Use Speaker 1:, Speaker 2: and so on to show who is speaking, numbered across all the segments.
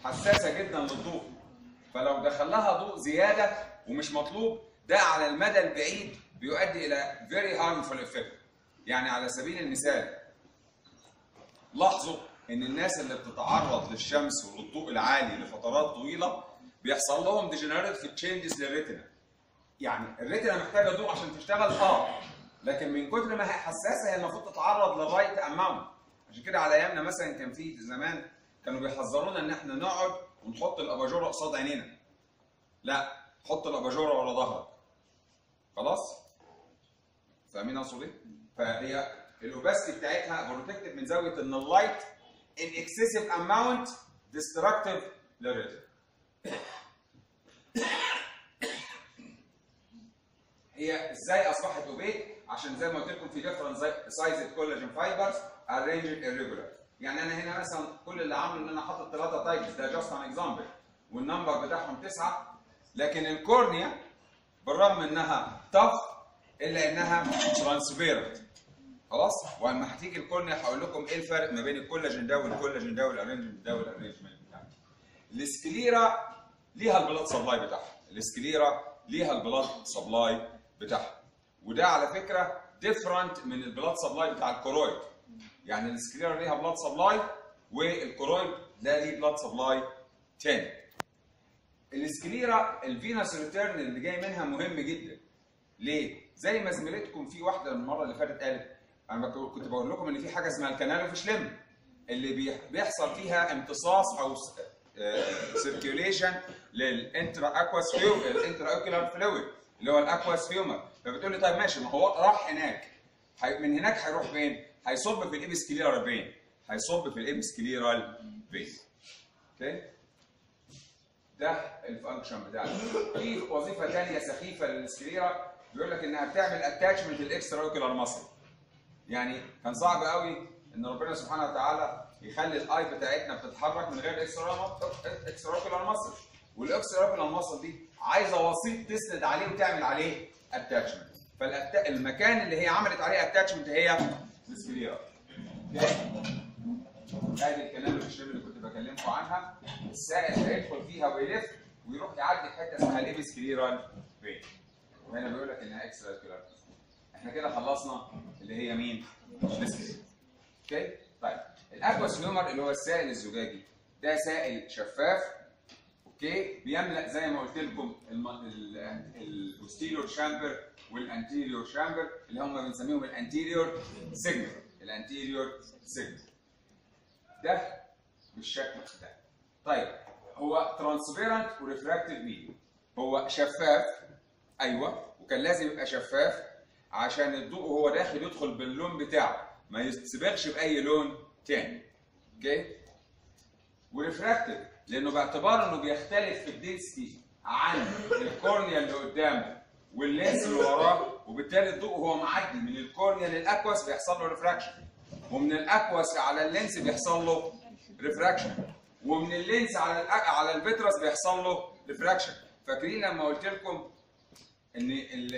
Speaker 1: حساسه جدا للضوء فلو دخل لها ضوء زياده ومش مطلوب ده على المدى البعيد بيؤدي الى very harmful effect يعني على سبيل المثال لاحظوا ان الناس اللي بتتعرض للشمس وللضوء العالي لفترات طويله بيحصل لهم ديجنريتيف تشينجز للريتنا يعني الريتنا محتاجه ضوء عشان تشتغل اه لكن من كتر ما هي حساسه هي المفروض تتعرض للرايت اماونت عشان كده على ايامنا مثلا كان في زمان كانوا بيحذرونا ان احنا نقعد ونحط الاباجوره قصاد عينينا لا حط الاباجوره ورا ظهرك خلاص فاهمين اقصد ايه؟ فهي الاوباستي بتاعتها بروتكتد من زاويه ان اللايت ان اكسسيف اماونت ديستركتيف للريتنا هي ازاي اصبحت اوبيك عشان زي ما قلت لكم في ديفرنت سايز كولاجين فايبرز ارينج irregular يعني انا هنا مثلا كل اللي عامله ان انا حاطط ثلاثه تايبس ده جاست ان اكزامبل والنمبر بتاعهم تسعه لكن الكورنيا بالرغم انها تف الا انها ترانسبيرنت خلاص ولما هتيجي الكورنيا هقول لكم ايه الفرق ما بين الكولاجين ده والكولاجين ده والارينجمنت ده والارينجمنت بتاعه السكليرا ليها البلاد سبلاي بتاعها السكليرا ليها البلاد سبلاي بتاعها وده على فكره ديفرنت من البلاد سبلاي بتاع الكورويد يعني السكليرا ليها بلاد سبلاي والكورويد ده ليه بلاد سبلاي تاني السكليرا الفينوس ريتيرن اللي جاي منها مهم جدا ليه؟ زي ما زميلتكم في واحده المره اللي فاتت قالت انا كنت بقول لكم ان في حاجه اسمها الكانال اوف شليم اللي بي- بيحصل فيها امتصاص او سيركيوليشن للانترا اكواس فيو الانترا اوكيولار فلويد اللي هو الاكواس فيومر فبتقول لي طيب ماشي ما هو راح هناك هي- من هناك هيروح فين؟ هيصب في الابسكليرال فين هيصب في الابسكليرال فين اوكي ده الفانكشن بتاعنا في وظيفه ثانيه سخيفه للسكليرا بيقول لك انها بتعمل اتاتشمنت للاكسترا اوكيولار ماسل يعني كان صعب قوي ان ربنا سبحانه وتعالى يخلي الاي بتاعتنا بتتحرك من غير اكسترا اكسترا اوكيولار ماسل والاكسترا اوكيولار ماسل دي عايزه وسيط تسند عليه وتعمل عليه اتاتشمنت فالمكان اللي هي عملت عليه اتاتشمنت هي السكليرا ادي الكلام الشبه اللي كنت بكلمكم عنها السائل هيدخل فيها ويلف ويروح يعدي في حته اسمها ليبس كليرال فين وهنا بيقول لك انها اكسترا كليرال احنا كده خلصنا اللي هي مين؟ السكليرا اوكي طيب الاكواس هيومر اللي هو السائل الزجاجي ده سائل شفاف اوكي بيملا زي ما قلت لكم البوستيريور شامبر والانتيريور شامبر اللي هم بنسميهم الانتيريور سيجمنت الانتيريور سيجمنت ده بالشكل ده طيب هو ترانسبيرنت وريفراكتيف ميديوم هو شفاف ايوه وكان لازم يبقى شفاف عشان الضوء وهو داخل يدخل باللون بتاعه ما يصبغش باي لون تاني اوكي وريفراكتيف لانه باعتبار انه بيختلف في الدنسيتي عن الكورنيا اللي قدامه واللينس اللي وراه وبالتالي الضوء وهو معدي من الكورنيا للاكواس بيحصل له ريفراكشن ومن الاكواس على اللينس بيحصل له ريفراكشن ومن اللينس على الأ- على الفيترس بيحصل له ريفراكشن فاكرين لما قلت لكم ان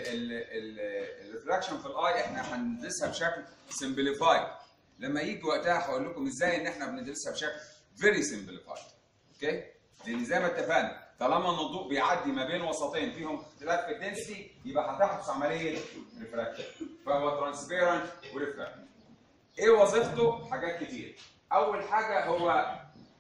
Speaker 1: الريفراكشن في الاي احنا هندرسها بشكل سمبليفايد لما يجي وقتها هقول لكم ازاي ان احنا بندرسها بشكل فيري سمبليفايد اوكي لان زي ما اتفقنا طالما ان الضوء بيعدي ما بين وسطين فيهم اختلاف في الدنسيتي يبقى هتحدث عمليه ريفراكشن فهو ترانسبيرنت وريفراكشن ايه وظيفته؟ حاجات كتير. اول حاجه هو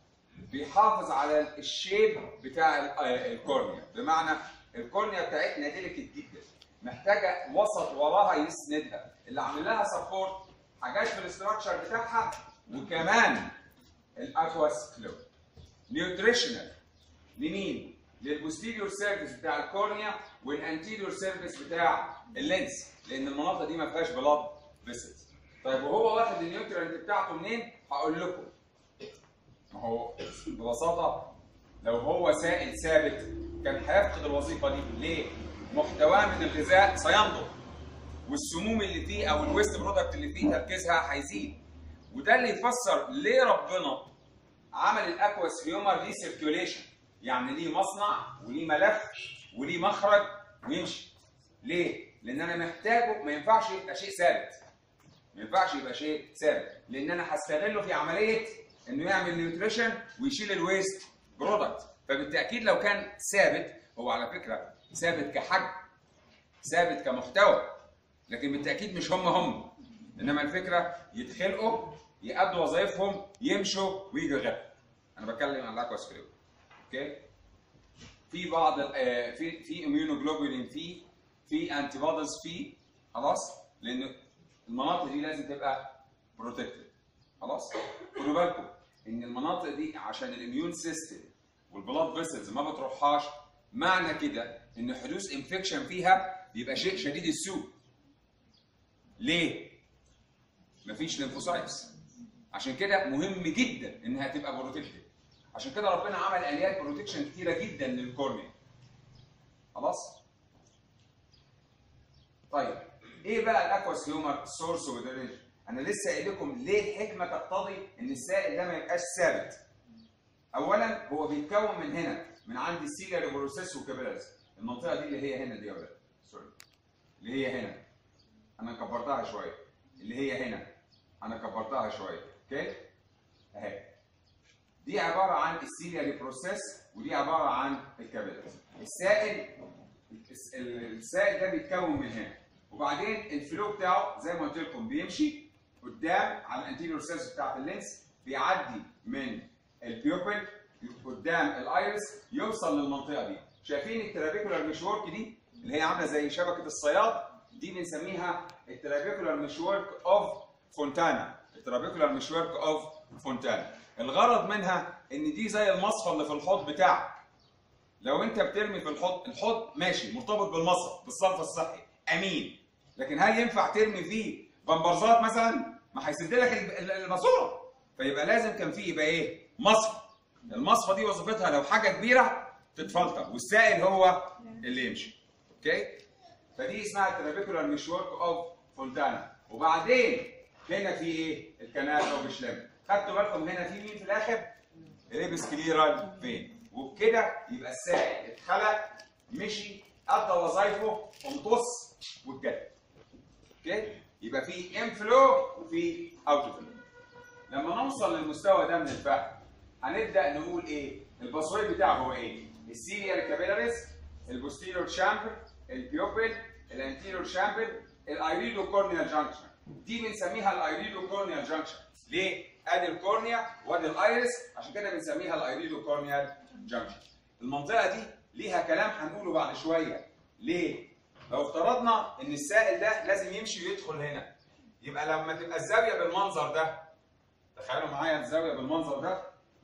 Speaker 1: بيحافظ على الشيب بتاع ال- آه، الكورنيا، بمعنى الكورنيا بتاعتنا ديليكت جدا. محتاجه وسط وراها يسندها، اللي عامل لها سبورت حاجات في الاستراكشر بتاعها وكمان الاكواس فلويد. نيوتريشنال لمين؟ للبوستيريور سيرفيس بتاع الكورنيا والانتيريور سيرفيس بتاع اللينس لان المناطق دي ما فيهاش بلاد فيسلز. طيب وهو واخد النيوترينت بتاعته منين؟ هقول لكم. ما هو ببساطه لو هو سائل ثابت كان هيفقد الوظيفه دي، ليه؟ محتواه من الغذاء سينضب والسموم اللي فيه او الويست برودكت اللي فيه تركيزها هيزيد. وده اللي يفسر ليه ربنا عمل الاكواس هيومر ليه سيركيوليشن يعني ليه مصنع وليه ملف وليه مخرج ويمشي ليه؟ لان انا محتاجه ما ينفعش يبقى شيء ثابت ما ينفعش يبقى شيء ثابت لان انا هستغله في عمليه انه يعمل نيوتريشن ويشيل الويست برودكت فبالتاكيد لو كان ثابت هو على فكره ثابت كحجم ثابت كمحتوى لكن بالتاكيد مش هم هم انما الفكره يتخلقوا يأدوا وظائفهم يمشوا ويجي غيرهم انا بتكلم عن الاكواس فلويد اوكي في بعض ال- آه، في في اميونوجلوبولين في في انتي بوديز في خلاص لان المناطق دي لازم تبقى بروتكتد خلاص خدوا بالكم ان المناطق دي عشان الاميون سيستم والبلاد فيسلز ما بتروحهاش معنى كده ان حدوث انفكشن فيها بيبقى شيء شديد السوء ليه مفيش ليمفوسايتس عشان كده مهم جدا انها تبقى بروتكتد عشان كده ربنا عمل اليات بروتكشن كتيره جدا للكورنيا خلاص طيب ايه بقى الاكواس هيومر سورس ودرينج انا لسه قايل لكم ليه الحكمه تقتضي ان السائل ده ما يبقاش ثابت اولا هو بيتكون من هنا من عند السيليا بروسيس وكابيلاريز المنطقه دي اللي هي هنا دي يا ولاد سوري اللي هي هنا انا كبرتها شويه اللي هي هنا انا كبرتها شويه اوكي اهي دي عباره عن السيليا بروسيس ودي عباره عن الكابيلاريز السائل الس- السائل ده بيتكون من هنا وبعدين الفلو بتاعه زي ما قلت لكم بيمشي قدام على الانتيريور سيلز بتاعت اللينس بيعدي من البيوبل قدام الايرس يوصل للمنطقه دي شايفين الترابيكولار مشورك دي اللي هي عامله زي شبكه الصياد دي بنسميها الترابيكولار مشورك اوف فونتانا الترابيكولار مشورك اوف فونتانا الغرض منها ان دي زي المصفى اللي في الحوض بتاعك لو انت بترمي في الحوض الحوض ماشي مرتبط بالمصرف بالصرف الصحي امين لكن هل ينفع ترمي فيه بمبرزات مثلا ما هيسد لك ال- ال- الماسوره فيبقى لازم كان فيه يبقى ايه مصفى المصفى دي وظيفتها لو حاجه كبيره تتفلتر والسائل هو اللي يمشي اوكي فدي اسمها الترابيكولار مشورك اوف فونتانا وبعدين هنا في ايه الكنال او بشلم خدتوا بالكم هنا في مين في الاخر ريبس كليرال فين وبكده يبقى السائل اتخلق مشي ادى وظايفه امتص واتجدد اوكي يبقى في انفلو وفي اوت فلو لما نوصل للمستوى ده من الفهم هنبدا نقول ايه الباسورد بتاعه هو ايه السيريال كابيلاريس البوستيريور شامبر البيوبل الانتيريور شامبر الايريدو كورنيال جانكشن دي بنسميها الايريدو كورنيال جانكشن ليه ادي الكورنيا وادي الايرس عشان كده بنسميها الايريدو كورنيال جانكشن المنطقه دي ليها كلام هنقوله بعد شويه ليه لو افترضنا ان السائل ده لازم يمشي ويدخل هنا يبقى لما تبقى الزاويه بالمنظر ده تخيلوا معايا الزاويه بالمنظر ده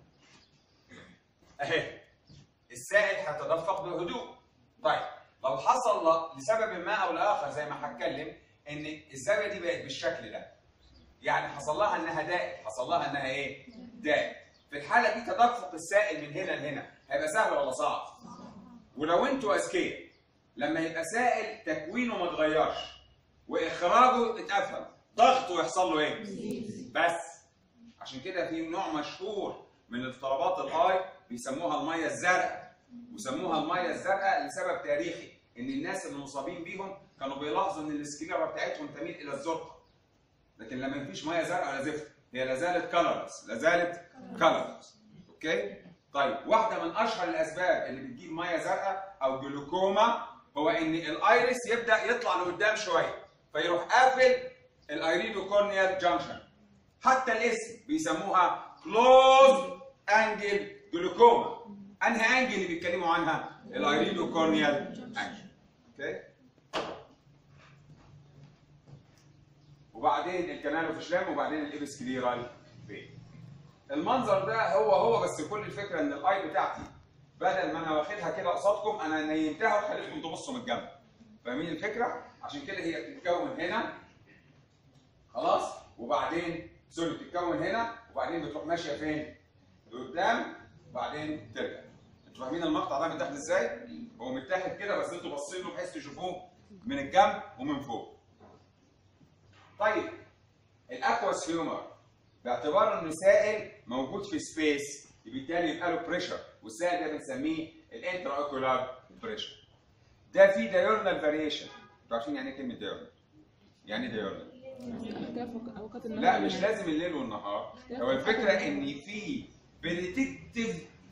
Speaker 1: اهي السائل هيتدفق بهدوء طيب لو حصل ل- لسبب ما او لاخر زي ما هتكلم ان الزاويه دي بقت بالشكل ده يعني حصل لها انها دائم حصل لها انها ايه دائم في الحاله دي تدفق السائل من هنا لهنا هيبقى سهل ولا صعب ولو انتوا اذكياء لما يبقى سائل تكوينه ما اتغيرش واخراجه اتقفل ضغطه يحصل له ايه بس عشان كده في نوع مشهور من اضطرابات الاي بيسموها الميه الزرقاء وسموها الميه الزرقاء لسبب تاريخي ان الناس اللي مصابين بيهم كانوا بيلاحظوا ان السكليرا بتاعتهم تميل الى الزرقاء لكن لما مفيش ميه زرقاء ولا زفت هي لا زالت كلرلس لا زالت كلرلس اوكي طيب واحده من اشهر الاسباب اللي بتجيب ميه زرقاء او جلوكوما هو ان الايرس يبدا يطلع لقدام شويه فيروح قافل الايريدو كورنيال جانكشن حتى الاسم بيسموها كلوز انجل جلوكوما انهي انجل اللي بيتكلموا عنها الايريدو كورنيال انجل اوكي وبعدين الكنال فشلام وبعدين الابسكليرال فين المنظر ده هو هو بس كل الفكره ان الاي بتاعتي بدل ما انا واخدها كده قصادكم انا نيمتها وخليتكم تبصوا من الجنب فاهمين الفكره عشان كده هي بتتكون هنا خلاص وبعدين سوري بتتكون هنا وبعدين بتروح ماشيه فين لقدام وبعدين ترجع انتوا فاهمين المقطع ده متاخد ازاي هو متاخد كده بس انتوا باصين له بحيث تشوفوه من الجنب ومن فوق طيب الاكواس هيومر باعتبار انه سائل موجود في سبيس بالتالي يبقى له بريشر والسائل ده بنسميه الانترا اوكولار بريشر ده فيه دايورنال فاريشن انتوا عارفين يعني ايه كلمه دايورنال؟ يعني ايه دايورنال؟
Speaker 2: اختلاف اوقات النهار
Speaker 1: لا مش لازم الليل والنهار هو الفكره ان في بريتكتيف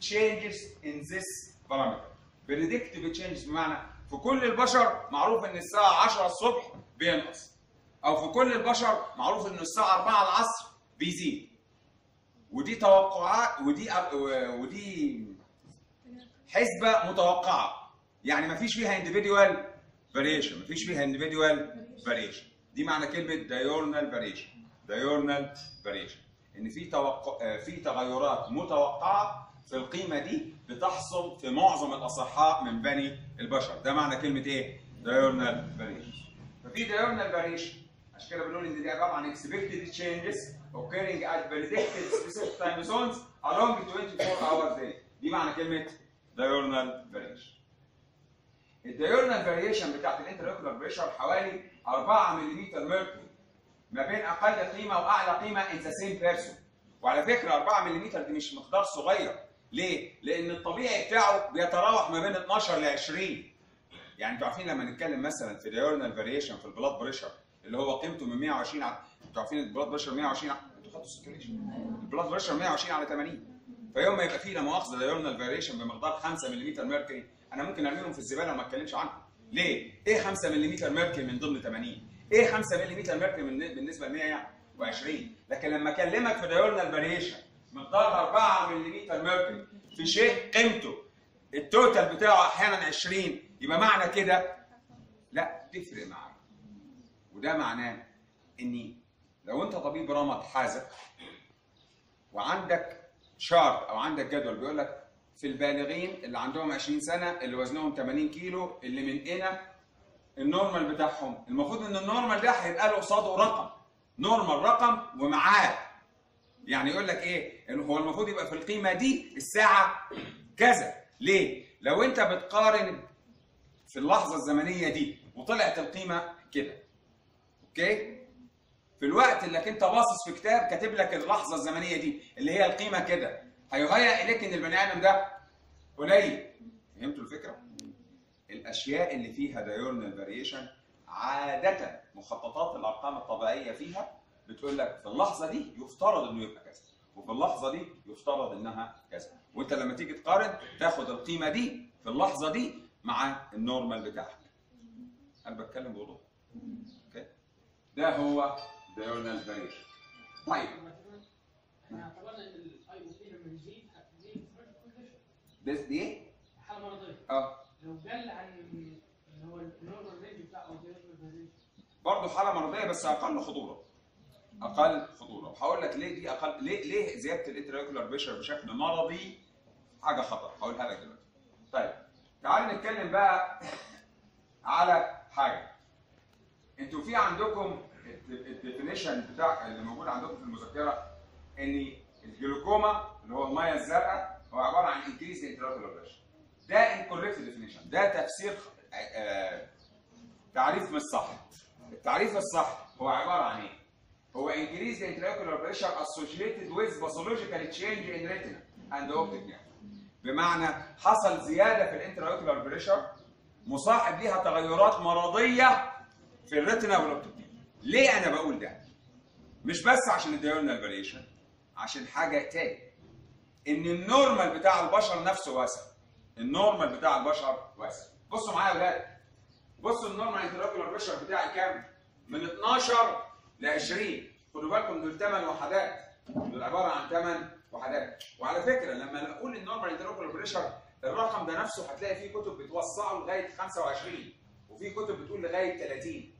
Speaker 1: changes in this parameter predictive changes بمعنى في كل البشر معروف ان الساعه 10 الصبح بينقص او في كل البشر معروف ان الساعه 4 العصر بيزيد ودي توقعات ودي ودي حسبه متوقعه يعني ما فيش فيها individual variation ما فيش فيها individual variation دي معنى كلمه diurnal variation diurnal variation ان في توقع في تغيرات متوقعه في القيمه دي بتحصل في معظم الاصحاء من بني البشر ده معنى كلمه ايه diurnal variation ففي diurnal variation عشان كده بنقول ان دي عباره عن expected changes occurring at predicted specific time zones along 24 hours day دي معنى كلمه diurnal variation الديورنال فاريشن بتاعت الانتراكولار بريشر حوالي 4 ملم ميركوري ما بين اقل قيمه واعلى قيمه ان ذا سيم بيرسون وعلى فكره 4 ملم دي مش مقدار صغير ليه؟ لان الطبيعي بتاعه بيتراوح ما بين 12 ل 20 يعني انتوا عارفين لما نتكلم مثلا في ديورنال فاريشن في البلاد بريشر اللي هو قيمته من 120 على انتوا عارفين البلاد بريشر 120 على... انتوا خدتوا السيركيليشن البلاد بريشر 120 على 80 فيوم ما يبقى فيه لا مؤاخذه ديورنال فاريشن بمقدار 5 ملم ميركوري انا ممكن ارميهم في الزباله وما اتكلمش عنهم ليه؟ ايه 5 ملم ميركوري من ضمن 80 ايه 5 ملم ميركوري من بالنسبه ل 120 لكن لما اكلمك في ديورنال فاريشن مقدار 4 ملم ميركوري في شيء قيمته التوتال بتاعه احيانا 20 يبقى معنى كده لا تفرق معاك وده معناه اني لو انت طبيب رمد حازق وعندك شارت او عندك جدول بيقول لك في البالغين اللي عندهم 20 سنه اللي وزنهم 80 كيلو اللي من هنا النورمال بتاعهم المفروض ان النورمال ده هيبقى له قصاده رقم نورمال رقم ومعاه يعني يقول لك ايه ان هو المفروض يبقى في القيمه دي الساعه كذا ليه لو انت بتقارن في اللحظه الزمنيه دي وطلعت القيمه كده اوكي في الوقت اللي انت باصص في كتاب كاتب لك اللحظه الزمنيه دي اللي هي القيمه كده هيهيأ اليك ان البني ادم ده قليل فهمتوا الفكره الاشياء اللي فيها دايورنال فاريشن عاده مخططات الارقام الطبيعيه فيها بتقول لك في اللحظه دي يفترض انه يبقى كذا وفي اللحظه دي يفترض انها كذا وانت لما تيجي تقارن تاخد القيمه دي في اللحظه دي مع النورمال بتاعك انا بتكلم بوضوح اوكي ده هو دايورنال فاريشن طيب
Speaker 2: احنا اعتبرنا ان الاي او بي لما يزيد هتزيد كونديشن
Speaker 1: ده دي ايه؟
Speaker 2: حاله مرضيه
Speaker 1: اه
Speaker 2: لو قل عن اللي هو النورمال رينج بتاعه او النورمال
Speaker 1: برضه حاله مرضيه بس اقل خطوره اقل خطوره وهقول لك ليه دي اقل ليه ليه زياده الانتراكولار بريشر بشكل مرضي حاجه خطر هقولها لك دلوقتي طيب تعالوا نتكلم بقى على حاجه انتوا في عندكم الديفينيشن بتاع اللي موجود عندكم في المذكره ان الجلوكوما اللي هو الميه الزرقاء هو عباره عن انكريز انتراكولار بريشر ده انكوريكت ديفينيشن ده تفسير آه تعريف مش صح التعريف الصح هو عباره عن ايه؟ هو increase the intraocular pressure associated with pathological change in retina and optic nerve. بمعنى حصل زياده في الانتراocular بريشر مصاحب ليها تغيرات مرضيه في الريتنا والاوبتيك ليه انا بقول ده؟ مش بس عشان الديورنال فاريشن عشان حاجه تاني ان النورمال بتاع البشر نفسه واسع النورمال بتاع البشر واسع بصوا معايا يا ولاد بصوا النورمال انتراكولار بريشر بتاعي كام؟ من 12 ل 20 خدوا بالكم دول 8 وحدات دول عباره عن 8 وحدات وعلى فكره لما اقول النورمال انتراكولار بريشر الرقم ده نفسه هتلاقي فيه كتب بتوسعه لغايه 25 وفي كتب بتقول لغايه 30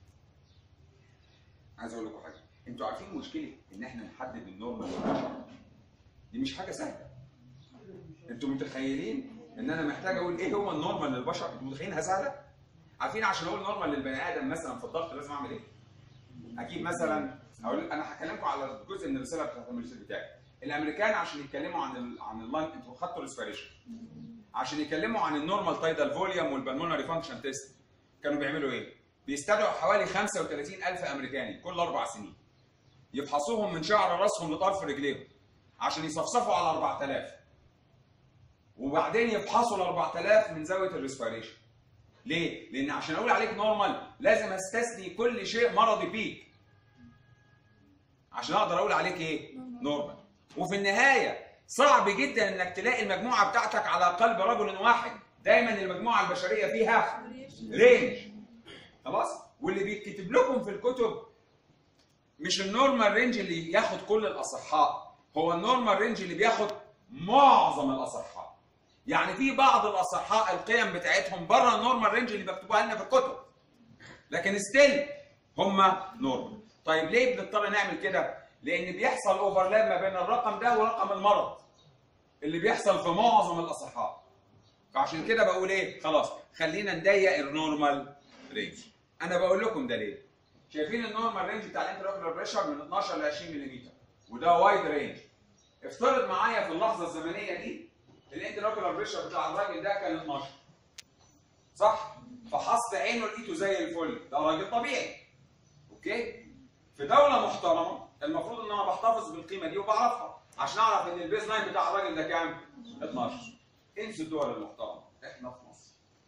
Speaker 1: عايز اقول لكم حاجه انتوا عارفين مشكله ان احنا نحدد النورمال بريشر دي مش حاجه سهله انتوا متخيلين ان انا محتاج اقول ايه هو النورمال للبشر انتوا متخيلينها سهله عارفين عشان اقول نورمال للبني ادم مثلا في الضغط لازم اعمل ايه اجيب مثلا هقول انا هكلمكم على جزء من الرساله بتاعت الماجستير بتاعي الامريكان عشان يتكلموا عن ال عن اللاين انتوا خدتوا الاسبيريشن عشان يتكلموا عن النورمال تايدال فوليوم والبلمونري فانكشن تيست كانوا بيعملوا ايه؟ بيستدعوا حوالي 35000 امريكاني كل اربع سنين يفحصوهم من شعر راسهم لطرف رجليهم عشان يصفصفوا على 4000 وبعدين يفحصوا ال 4000 من زاويه الريسبيريشن ليه؟ لان عشان اقول عليك نورمال لازم استثني كل شيء مرضي فيك عشان اقدر اقول عليك ايه؟ نورمال وفي النهايه صعب جدا انك تلاقي المجموعه بتاعتك على قلب رجل واحد دايما المجموعه البشريه فيها رينج خلاص واللي بيتكتب لكم في الكتب مش النورمال رينج اللي ياخد كل الاصحاء هو النورمال رينج اللي بياخد معظم الاصحاء يعني في بعض الاصحاء القيم بتاعتهم بره النورمال رينج اللي بيكتبوها لنا في الكتب لكن ستيل هم نورمال طيب ليه بنضطر نعمل كده لان بيحصل اوفرلاب ما بين الرقم ده ورقم المرض اللي بيحصل في معظم الاصحاء فعشان كده بقول ايه خلاص خلينا نضيق النورمال رينج انا بقول لكم ده ليه شايفين النورمال رينج بتاع الانتراكولار بريشر من 12 ل 20 ملم وده وايد رينج افترض معايا في اللحظه الزمنيه دي الانتراكولار بريشر بتاع الراجل ده كان 12 صح فحصت عينه لقيته زي الفل ده راجل طبيعي اوكي في دوله محترمه المفروض ان انا بحتفظ بالقيمه دي وبعرفها عشان اعرف ان البيز لاين بتاع الراجل ده كام 12 انسوا الدول المحترمه احنا في مصر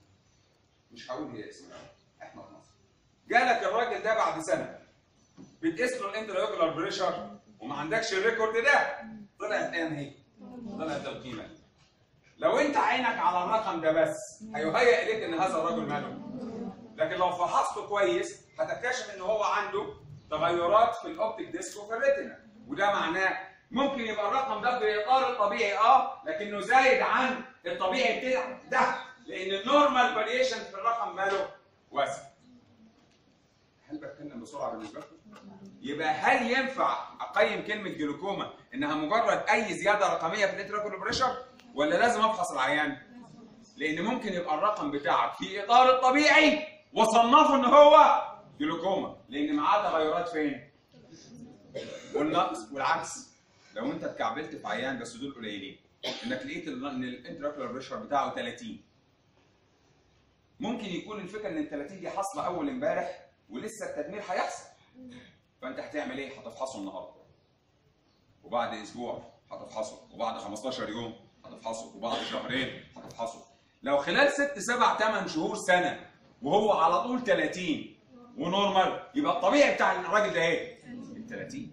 Speaker 1: مش هقول هي اسمها احنا في مصر جالك الراجل ده بعد سنه بتقيس له الانترايوكولار بريشر وما عندكش الريكورد ده طلعت كام هي؟ طلعت القيمه دي لو انت عينك على الرقم ده بس هيهيئ اليك ان هذا الرجل ماله لكن لو فحصته كويس هتكتشف ان هو عنده تغيرات في الاوبتيك ديسك وفي الريتنا وده معناه ممكن يبقى الرقم ده في اطار الطبيعي اه لكنه زايد عن الطبيعي بتاع ده لان النورمال فاريشن في الرقم ماله واسع هل بتكلم بسرعه بالنسبه لكم؟ يبقى هل ينفع اقيم كلمه جلوكوما انها مجرد اي زياده رقميه في الانتراكولار بريشر ولا لازم افحص العيان؟ لان ممكن يبقى الرقم بتاعك في اطار الطبيعي وصنفه ان هو جلوكوما لان معاه تغيرات فين؟ والنقص والعكس لو انت اتكعبلت في عيان بس دول قليلين انك لقيت ان الانتراكولار بريشر بتاعه 30 ممكن يكون الفكره ان ال 30 دي حاصله اول امبارح ولسه التدمير هيحصل فانت هتعمل ايه؟ هتفحصه النهارده وبعد اسبوع هتفحصه وبعد 15 يوم هتفحصه وبعد شهرين هتفحصه لو خلال 6 7 8 شهور سنه وهو على طول 30 ونورمال يبقى الطبيعي بتاع الراجل ده ايه؟ ال 30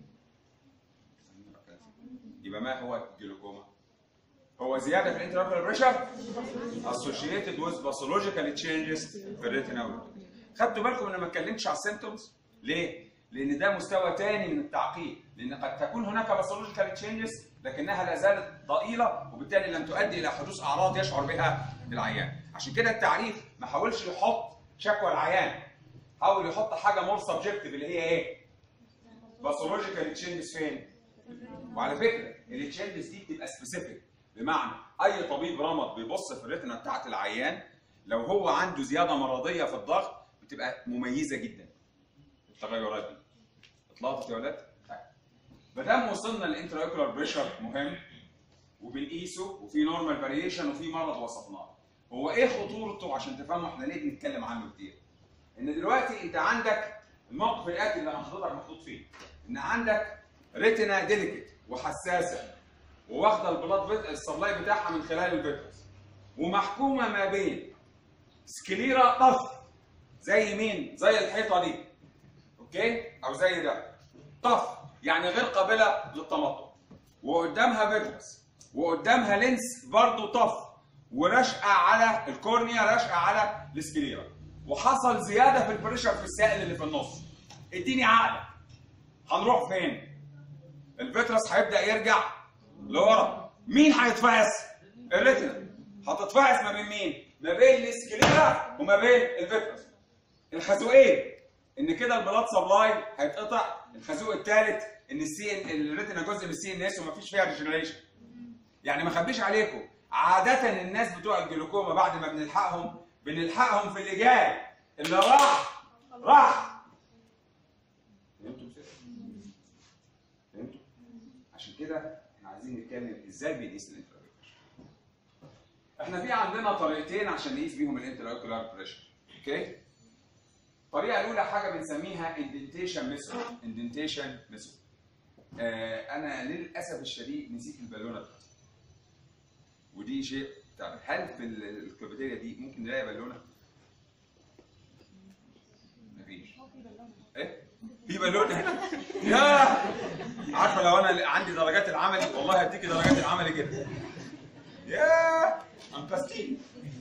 Speaker 1: يبقى ما هو الجلوكوما؟ هو زياده في الانتراكولار بريشر associated with pathological changes في الريتنا خدتوا بالكم انا ما اتكلمتش على السيمتومز ليه؟ لان ده مستوى ثاني من التعقيد لان قد تكون هناك باثولوجيكال تشينجز لكنها لا زالت ضئيله وبالتالي لم تؤدي الى حدوث اعراض يشعر بها العيان عشان كده التعريف ما حاولش يحط شكوى العيان حاول يحط حاجه مور سبجكتيف اللي هي ايه؟ باثولوجيكال تشينجز فين؟ وعلى فكره التشينجز دي بتبقى سبيسيفيك بمعنى اي طبيب رمد بيبص في الريتنا بتاعت العيان لو هو عنده زياده مرضيه في الضغط بتبقى مميزه جدا التغيرات دي اتلخبط يا ولاد؟ ما دام وصلنا للانترايكولار بريشر مهم وبنقيسه وفي نورمال فاريشن وفي مرض وصفناه هو ايه خطورته عشان تفهموا احنا ليه بنتكلم عنه كتير ان دلوقتي انت عندك الموقف الاتي اللي حضرتك محطوط فيه ان عندك ريتنا ديليكت وحساسه وواخده البلاد السبلاي بتاعها من خلال الفيترس ومحكومه ما بين سكليرا طف زي مين؟ زي الحيطه دي اوكي؟ او زي ده طف يعني غير قابله للتمطط وقدامها فيترس وقدامها لينس برضه طف ورشقه على الكورنيا رشقه على السكليرا وحصل زياده في البريشر في السائل اللي في النص اديني عقلك هنروح فين؟ الفيترس هيبدا يرجع لورا مين هيتفعس؟ الريتنا هتتفعس ما بين مين؟ ما بين السكليرا وما بين الفيترس الخازوقين ان كده البلاد سبلاي هيتقطع الخازوق الثالث ان السي الريتنا جزء من السي ان اس ومفيش فيها ريجنريشن يعني ما اخبيش عليكم عاده الناس بتوع الجلوكوما بعد ما بنلحقهم بنلحقهم في اللي جاي اللي راح راح فهمتوا فهمتوا عشان كده احنا عايزين نتكلم ازاي بنقيس الانترايكولار احنا في عندنا طريقتين عشان نقيس بيهم الانترايكولار بريشر اوكي الطريقه الاولى حاجه بنسميها اندنتيشن ميثود اندنتيشن ميثود انا للاسف الشديد نسيت البالونه بتاعتي ودي شيء تعرف هل في الكافيتيريا دي ممكن نلاقي بالونه؟ مفيش ايه في بالون هنا يا عارفه لو انا عندي درجات العملي والله هديكي درجات العملي كده يا انقذتيني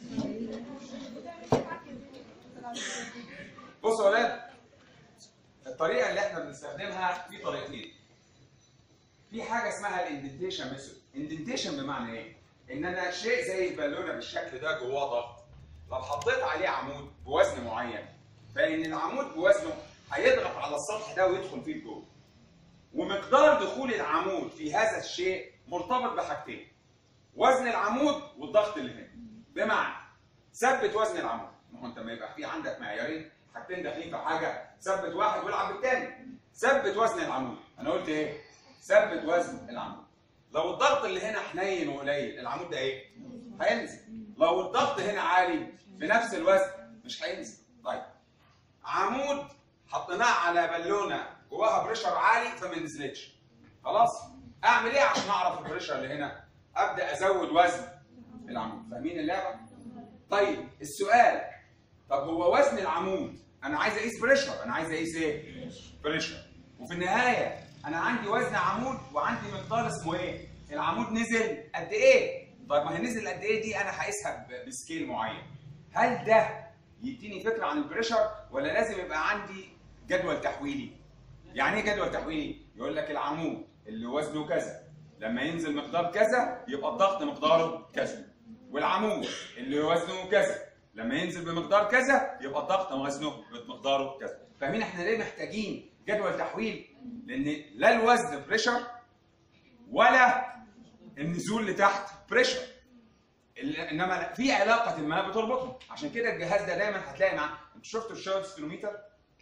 Speaker 1: بصوا يا ولاد الطريقه اللي احنا بنستخدمها في طريقتين في حاجه اسمها الاندنتيشن ميثود اندنتيشن بمعنى ايه ان انا شيء زي البالونه بالشكل ده جواه ضغط لو حطيت عليه عمود بوزن معين فان العمود بوزنه هيضغط على السطح ده ويدخل فيه لجوه ومقدار دخول العمود في هذا الشيء مرتبط بحاجتين وزن العمود والضغط اللي هنا بمعنى ثبت وزن العمود ما هو انت ما يبقى في عندك معيارين حاجتين داخلين في حاجه ثبت واحد والعب الثاني ثبت وزن العمود انا قلت ايه ثبت وزن العمود لو الضغط اللي هنا حنين وقليل العمود ده ايه هينزل لو الضغط هنا عالي بنفس الوزن مش هينزل طيب عمود حطيناه على بالونه جواها بريشر عالي فما نزلتش خلاص اعمل ايه عشان اعرف البريشر اللي هنا ابدا ازود وزن العمود فاهمين اللعبه طيب السؤال طب هو وزن العمود انا عايز اقيس بريشر انا عايز اقيس ايه بريشر وفي النهايه انا عندي وزن عمود وعندي مقدار اسمه ايه العمود نزل قد ايه طيب ما هي نزل قد ايه دي انا هقيسها ب- بسكيل معين هل ده يديني فكره عن البريشر ولا لازم يبقى عندي جدول تحويلي يعني ايه جدول تحويلي يقول لك العمود اللي وزنه كذا لما ينزل مقدار كذا يبقى الضغط مقداره كذا والعمود اللي وزنه كذا لما ينزل بمقدار كذا يبقى الضغط وزنه بمقداره كذا فاهمين احنا ليه محتاجين جدول تحويل لان لا الوزن بريشر ولا النزول لتحت بريشر ال- انما في علاقه ما بتربطهم عشان كده الجهاز ده دايما هتلاقي مع انتوا شفتوا الشارت ستيلوميتر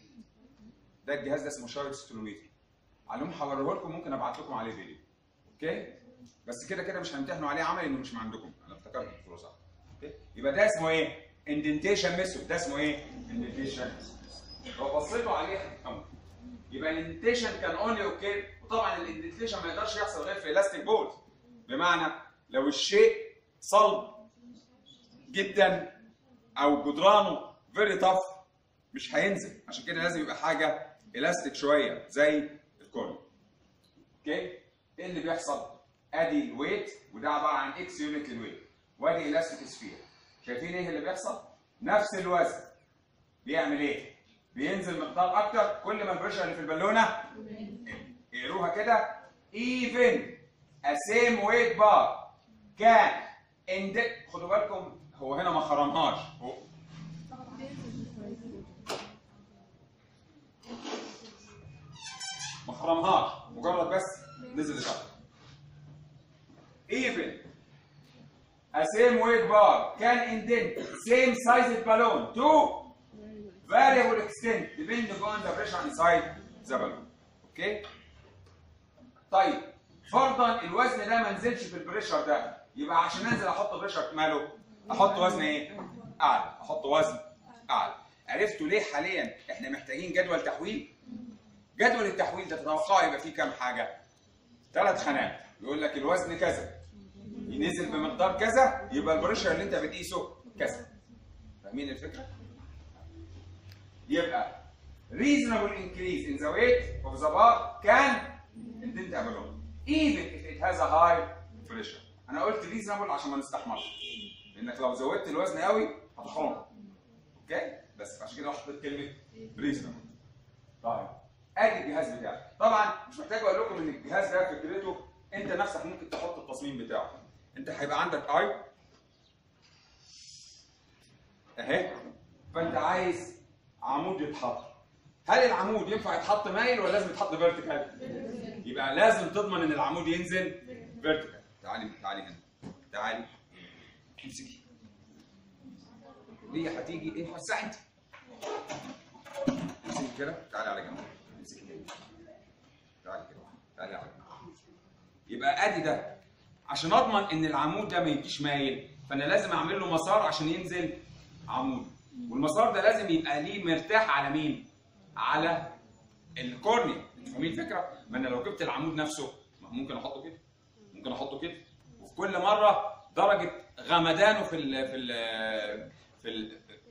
Speaker 1: ده الجهاز ده اسمه شارت ستيلوميتر علوم هوريه لكم ممكن ابعت لكم عليه فيديو اوكي بس كده كده مش هنمتحنوا عليه عملي انه مش من عندكم انا افتكرت الدكتور صح اوكي يبقى ده اسمه ايه اندنتيشن ميثود ده اسمه ايه اندنتيشن لو بصيتوا عليه هتفهموا يبقى الاندنتيشن كان اونلي اوكي وطبعا الاندنتيشن ما يقدرش يحصل غير في الاستيك بولز بمعنى لو الشيء صلب جدا او جدرانه فيري تاف مش هينزل عشان كده لازم يبقى حاجه الاستيك شويه زي الكورن اوكي ايه اللي بيحصل ادي الويت وده عباره عن اكس يونت للويت وادي الاستيك سفير شايفين ايه اللي بيحصل نفس الوزن بيعمل ايه بينزل مقدار اكتر كل ما البريشر اللي في البالونه اقروها كده even a same weight bar can ind خدوا بالكم هو هنا ما خرمهاش هو ما خرمهاش مجرد بس نزل لتحت even a same weight bar can indent same sized balloon to variable extent depending on the pressure inside the balloon اوكي طيب فرضا الوزن ده ما نزلش في البريشر ده يبقى عشان انزل احط بريشر ماله احط وزن ايه اعلى احط وزن اعلى عرفتوا ليه حاليا احنا محتاجين جدول تحويل جدول التحويل ده تتوقعوا يبقى فيه كام حاجه ثلاث خانات يقول لك الوزن كذا ينزل بمقدار كذا يبقى البريشر اللي انت بتقيسه كذا فاهمين الفكره يبقى reasonable increase in the weight of the bar can indent a balloon even if it has a high pressure انا قلت reasonable عشان ما نستحمرش لانك لو زودت الوزن قوي هتخرم اوكي بس عشان كده حطيت كلمه reasonable طيب ادي الجهاز بتاعك طبعا مش محتاج اقول لكم ان الجهاز ده فكرته انت نفسك ممكن تحط التصميم بتاعه انت هيبقى عندك اي اهي فانت عايز عمود يتحط هل العمود ينفع يتحط مايل ولا لازم يتحط فيرتيكال يبقى لازم تضمن ان العمود ينزل فيرتيكال تعالي تعالي هنا تعالي امسكي ليه هتيجي ايه وسع انت امسكي كده تعالي على جنب امسكي كده تعالي كده تعالي على جنب يبقى ادي ده عشان اضمن ان العمود ده ما يجيش مايل فانا لازم اعمل له مسار عشان ينزل عمود والمسار ده لازم يبقى ليه مرتاح على مين على الكورنيا فاهمين الفكره ما انا لو جبت العمود نفسه ما ممكن احطه كده ممكن احطه كده وفي كل مره درجه غمدانه في ال في ال في ال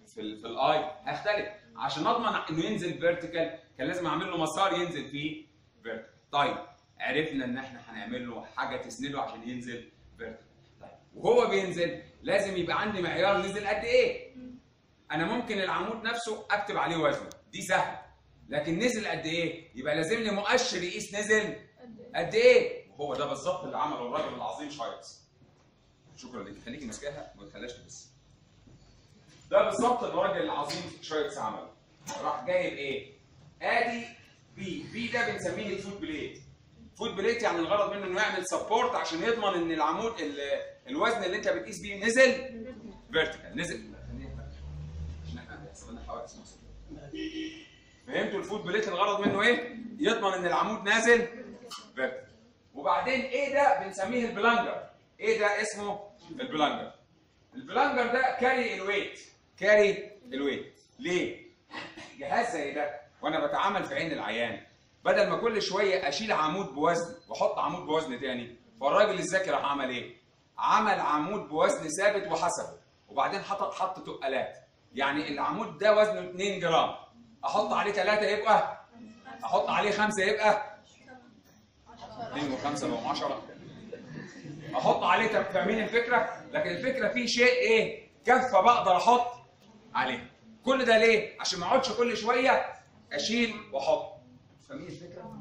Speaker 1: في ال في الاي هيختلف عشان اضمن انه ينزل فيرتيكال كان لازم اعمل له مسار ينزل فيه فيرتيكال طيب عرفنا ان احنا هنعمل له حاجه تسنده عشان ينزل فيرتيكال طيب وهو بينزل لازم يبقى عندي معيار نزل قد ايه انا ممكن العمود نفسه اكتب عليه وزنه دي سهله لكن نزل قد ايه يبقى لازم لي مؤشر يقيس نزل قد ايه هو ده بالظبط اللي عمله الراجل العظيم شايتس شكرا لك خليكي ماسكاها وما تخليهاش تبص ده بالظبط الراجل العظيم شايتس عمله راح جايب ايه ادي بي بي ده بنسميه الفوت بليت فوت بليت يعني الغرض منه انه يعمل سبورت عشان يضمن ان العمود ال- الوزن اللي انت بتقيس بيه نزل فيرتيكال نزل عشان احنا هيحصل لنا حوادث مصر. فهمتوا الفوت بليت الغرض منه ايه؟ يضمن ان العمود نازل فيرتيكال وبعدين ايه ده بنسميه البلانجر ايه ده اسمه البلانجر البلانجر ده كاري الويت كاري الويت ليه جهاز زي ده وانا بتعامل في عين العيان بدل ما كل شويه اشيل عمود بوزن واحط عمود بوزن تاني فالراجل الذكي راح عمل ايه عمل عمود بوزن ثابت وحسبه وبعدين حط حط تقلات يعني العمود ده وزنه 2 جرام احط عليه 3 يبقى احط عليه 5 يبقى 2 و5 بقوا 10 احط عليه طب فاهمين الفكره؟ لكن الفكره في شيء ايه؟ كفه بقدر احط عليه. كل ده ليه؟ عشان ما اقعدش كل شويه اشيل واحط. فاهمين الفكره؟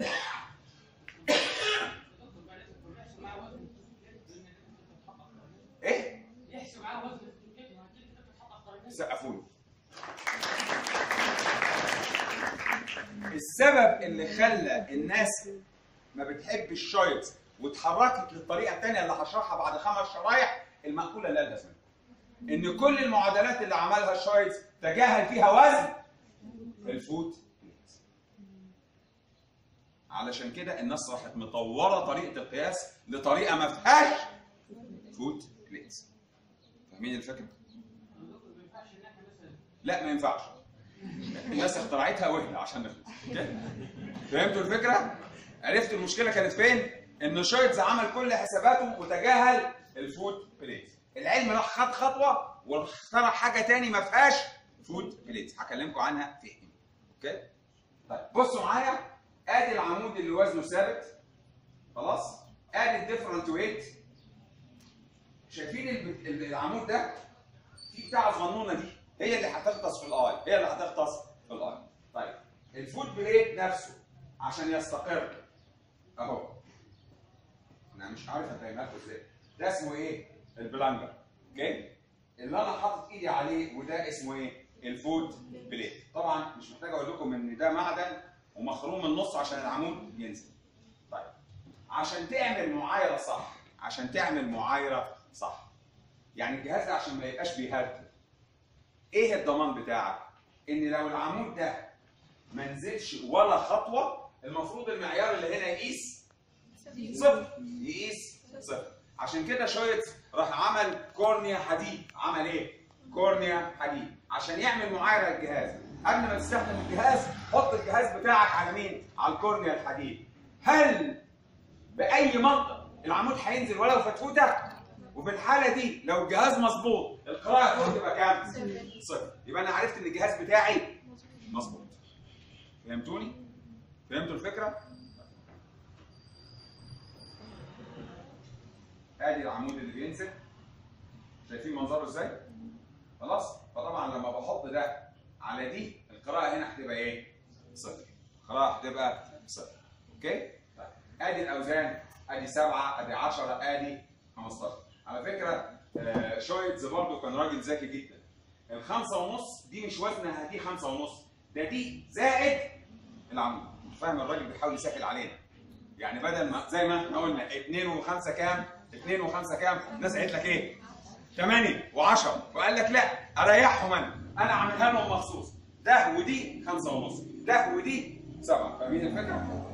Speaker 2: دكتور بقى لازم يحسب معاه وزن الكتف لان انت بتتحقق
Speaker 1: ايه؟
Speaker 2: يحسب معاه وزن الكتف وهتلاقي انت بتتحقق قرنين
Speaker 1: سقفوا لي. السبب اللي خلى الناس ما بتحبش الشايتس واتحركت للطريقه الثانيه اللي هشرحها بعد خمس شرايح المأكوله لا لازمه. ان كل المعادلات اللي عملها الشايتس تجاهل فيها وزن الفوت علشان كده الناس راحت مطوره طريقه القياس لطريقه ما فيهاش فوت بليتس. فاهمين الفكره؟
Speaker 2: دكتور ما ينفعش ان احنا مثلا
Speaker 1: لا ما ينفعش الناس اخترعتها وهله عشان نخلص أوكي؟ فهمتوا الفكره عرفتوا المشكله كانت فين ان شايتز عمل كل حساباته وتجاهل الفوت بليت العلم راح خد خطوه واخترع حاجه تاني ما فيهاش فوت بليت هكلمكم عنها في حين اوكي طيب بصوا معايا ادي العمود اللي وزنه ثابت خلاص ادي الديفرنت ويت شايفين الب- العمود ده في بتاع الغنونه دي هي اللي هتغطس في الاي هي اللي هتغطس في الاي طيب الفوت بليد نفسه عشان يستقر اهو انا مش عارف افهمها لكم ازاي ده اسمه ايه البلانجر اوكي اللي انا حاطط ايدي عليه وده اسمه ايه الفوت بليد طبعا مش محتاج اقول لكم ان ده معدن ومخروم من النص عشان العمود ينزل طيب عشان تعمل معايره صح عشان تعمل معايره صح يعني الجهاز ده عشان ما يبقاش بيهرتل ايه الضمان بتاعك ان لو العمود ده ما نزلش ولا خطوه المفروض المعيار اللي هنا يقيس صفر يقيس صفر عشان كده شوية راح عمل كورنيا حديد عمل ايه كورنيا حديد عشان يعمل معايره الجهاز قبل ما تستخدم الجهاز حط الجهاز بتاعك على مين على الكورنيا الحديد هل باي منطق العمود هينزل ولو فتفوته وفي الحاله دي لو الجهاز مظبوط القراءه فوق تبقى كام صفر يبقى انا عرفت ان الجهاز بتاعي مظبوط فهمتوني فهمتوا الفكره ادي العمود اللي بينزل شايفين منظره ازاي خلاص فطبعا لما بحط ده على دي القراءه هنا هتبقى ايه صفر القراءه هتبقى صفر اوكي طيب ادي الاوزان ادي سبعه ادي 10 ادي 15 على فكره آه، شويتز برضه كان راجل ذكي جدا الخمسه ونص دي مش وزنها دي خمسه ونص ده دي زائد العمود فاهم الراجل بيحاول يسهل علينا يعني بدل ما زي ما احنا قلنا 2 و5 كام 2 و5 كام الناس قالت لك ايه 8 و10 وقال لك لا اريحهم انا انا عاملها لهم مخصوص ده ودي 5 ونص ده ودي 7 فاهمين الفكره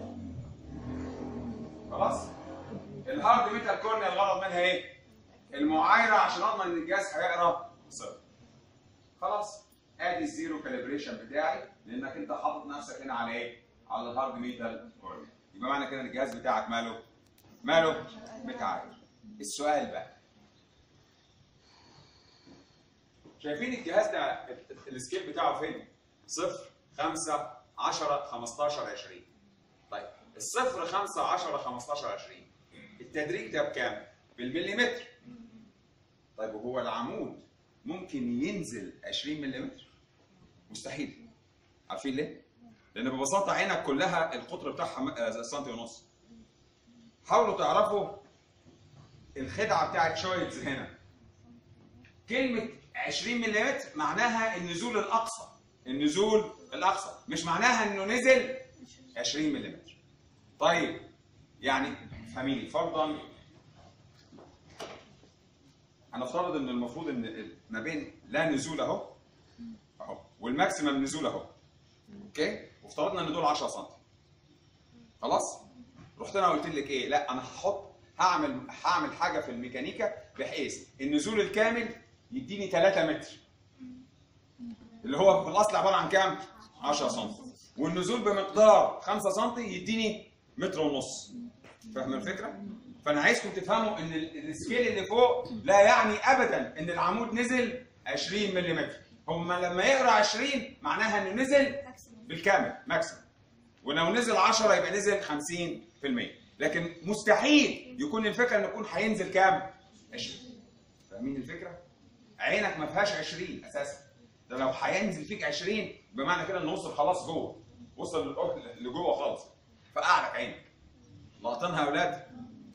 Speaker 1: خلاص الهارد ميتال كورنيا الغرض منها ايه المعايره عشان اضمن ان الجهاز هيقرا صفر خلاص ادي الزيرو كاليبريشن بتاعي لانك انت حاطط نفسك هنا على ايه على الهارد ميتال كورنيا يبقى معنى كده ان الجهاز بتاعك ماله ماله متعاير السؤال بقى شايفين الجهاز ده السكيل بتاعه فين؟ صفر 5 10 15 20 طيب الصفر 5 10 15 20 التدريج ده بكام؟ بالمليمتر طيب وهو العمود ممكن ينزل 20 ملم؟ مستحيل عارفين ليه؟ لان ببساطه عينك كلها القطر بتاعها م- آه، سنتي ونص حاولوا تعرفوا الخدعه بتاعت شويتز هنا كلمه 20 ملم معناها النزول الاقصى النزول الاقصى مش معناها انه نزل 20 ملم طيب يعني فهميني فرضا هنفترض ان المفروض ان ما بين لا نزول اهو اهو والماكسيمم نزول اهو اوكي وافترضنا ان دول 10 سم خلاص رحت انا قلت لك ايه لا انا هحط هعمل هعمل حاجه في الميكانيكا بحيث النزول الكامل يديني 3 متر اللي هو في الاصل عباره عن كام 10 سم والنزول بمقدار 5 سم يديني متر ونص فاهم الفكره فانا عايزكم تفهموا ان ال- السكيل اللي فوق لا يعني ابدا ان العمود نزل 20 ملم هم لما يقرا 20 معناها انه نزل بالكامل ماكسيمم ولو نزل 10 يبقى نزل 50% لكن مستحيل يكون الفكره انه يكون هينزل كام 20 فاهمين الفكره عينك ما فيهاش 20 اساسا ده لو هينزل فيك 20 بمعنى كده انه وصل خلاص جوه وصل للأرض- لجوه خالص فقعدك عينك لاقطينها يا اولاد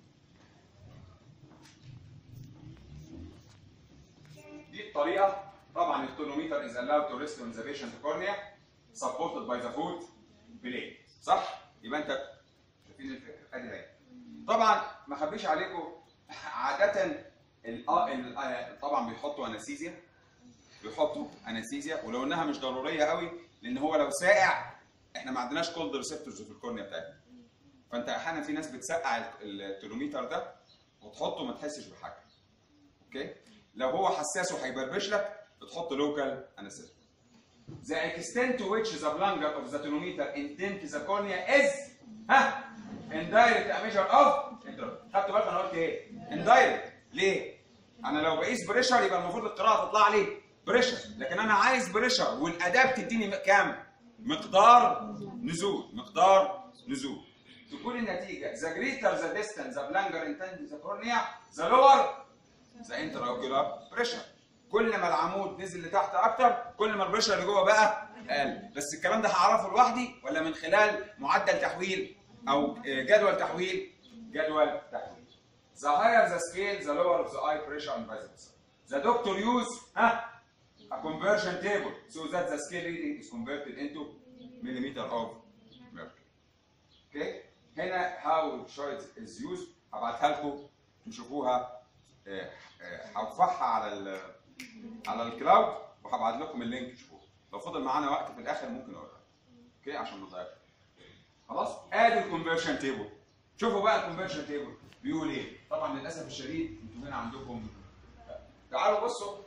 Speaker 1: دي الطريقه طبعا التونوميتر is allowed to rest on the patient cornea supported by the foot plate صح؟ يبقى انت شايفين الفكره ادي اهي طبعا ما اخبيش عليكم عاده ال ال- آه، طبعا بيحطوا انستيزيا بيحطوا انستيزيا ولو انها مش ضروريه قوي لان هو لو ساقع احنا ما عندناش كولد ريسبتورز في الكورنيا بتاعتنا فانت احيانا في ناس بتسقع ال- الترمومتر ده وتحطه ما تحسش بحاجه اوكي لو هو حساس وهيبربش لك بتحط لوكال انستيزيا The extent to which the plunger of the tonometer indent the cornea is ها indirect a measure of indirect. خدتوا بالكم انا قلت ايه؟ indirect ليه؟ انا لو بقيس بريشر يبقى المفروض القراءه تطلع لي بريشر لكن انا عايز بريشر والاداه بتديني م- كام؟ مقدار نزول مقدار نزول تكون النتيجه the greater the distance the plunger intends the cornea the lower the intraocular pressure كل ما العمود نزل لتحت اكتر كل ما البريشر اللي جوه بقى اقل بس الكلام ده هعرفه لوحدي ولا من خلال معدل تحويل او آه، جدول تحويل جدول تحويل The higher the scale, the lower the eye pressure and vice versa. The doctor use ها a conversion table so that the scale reading is converted into millimeter of mercury. اوكي هنا how choice is used هبعتها لكم تشوفوها آه، آه، هرفعها على ال على الكلاود وهبعت لكم اللينك تشوفوه لو فضل معانا وقت في الاخر ممكن اقولها اوكي عشان ما نضيعش خلاص ادي الكونفرشن تيبل شوفوا بقى الكونفرشن تيبل بيقول ايه طبعا للاسف الشديد انتوا هنا عندكم تعالوا بصوا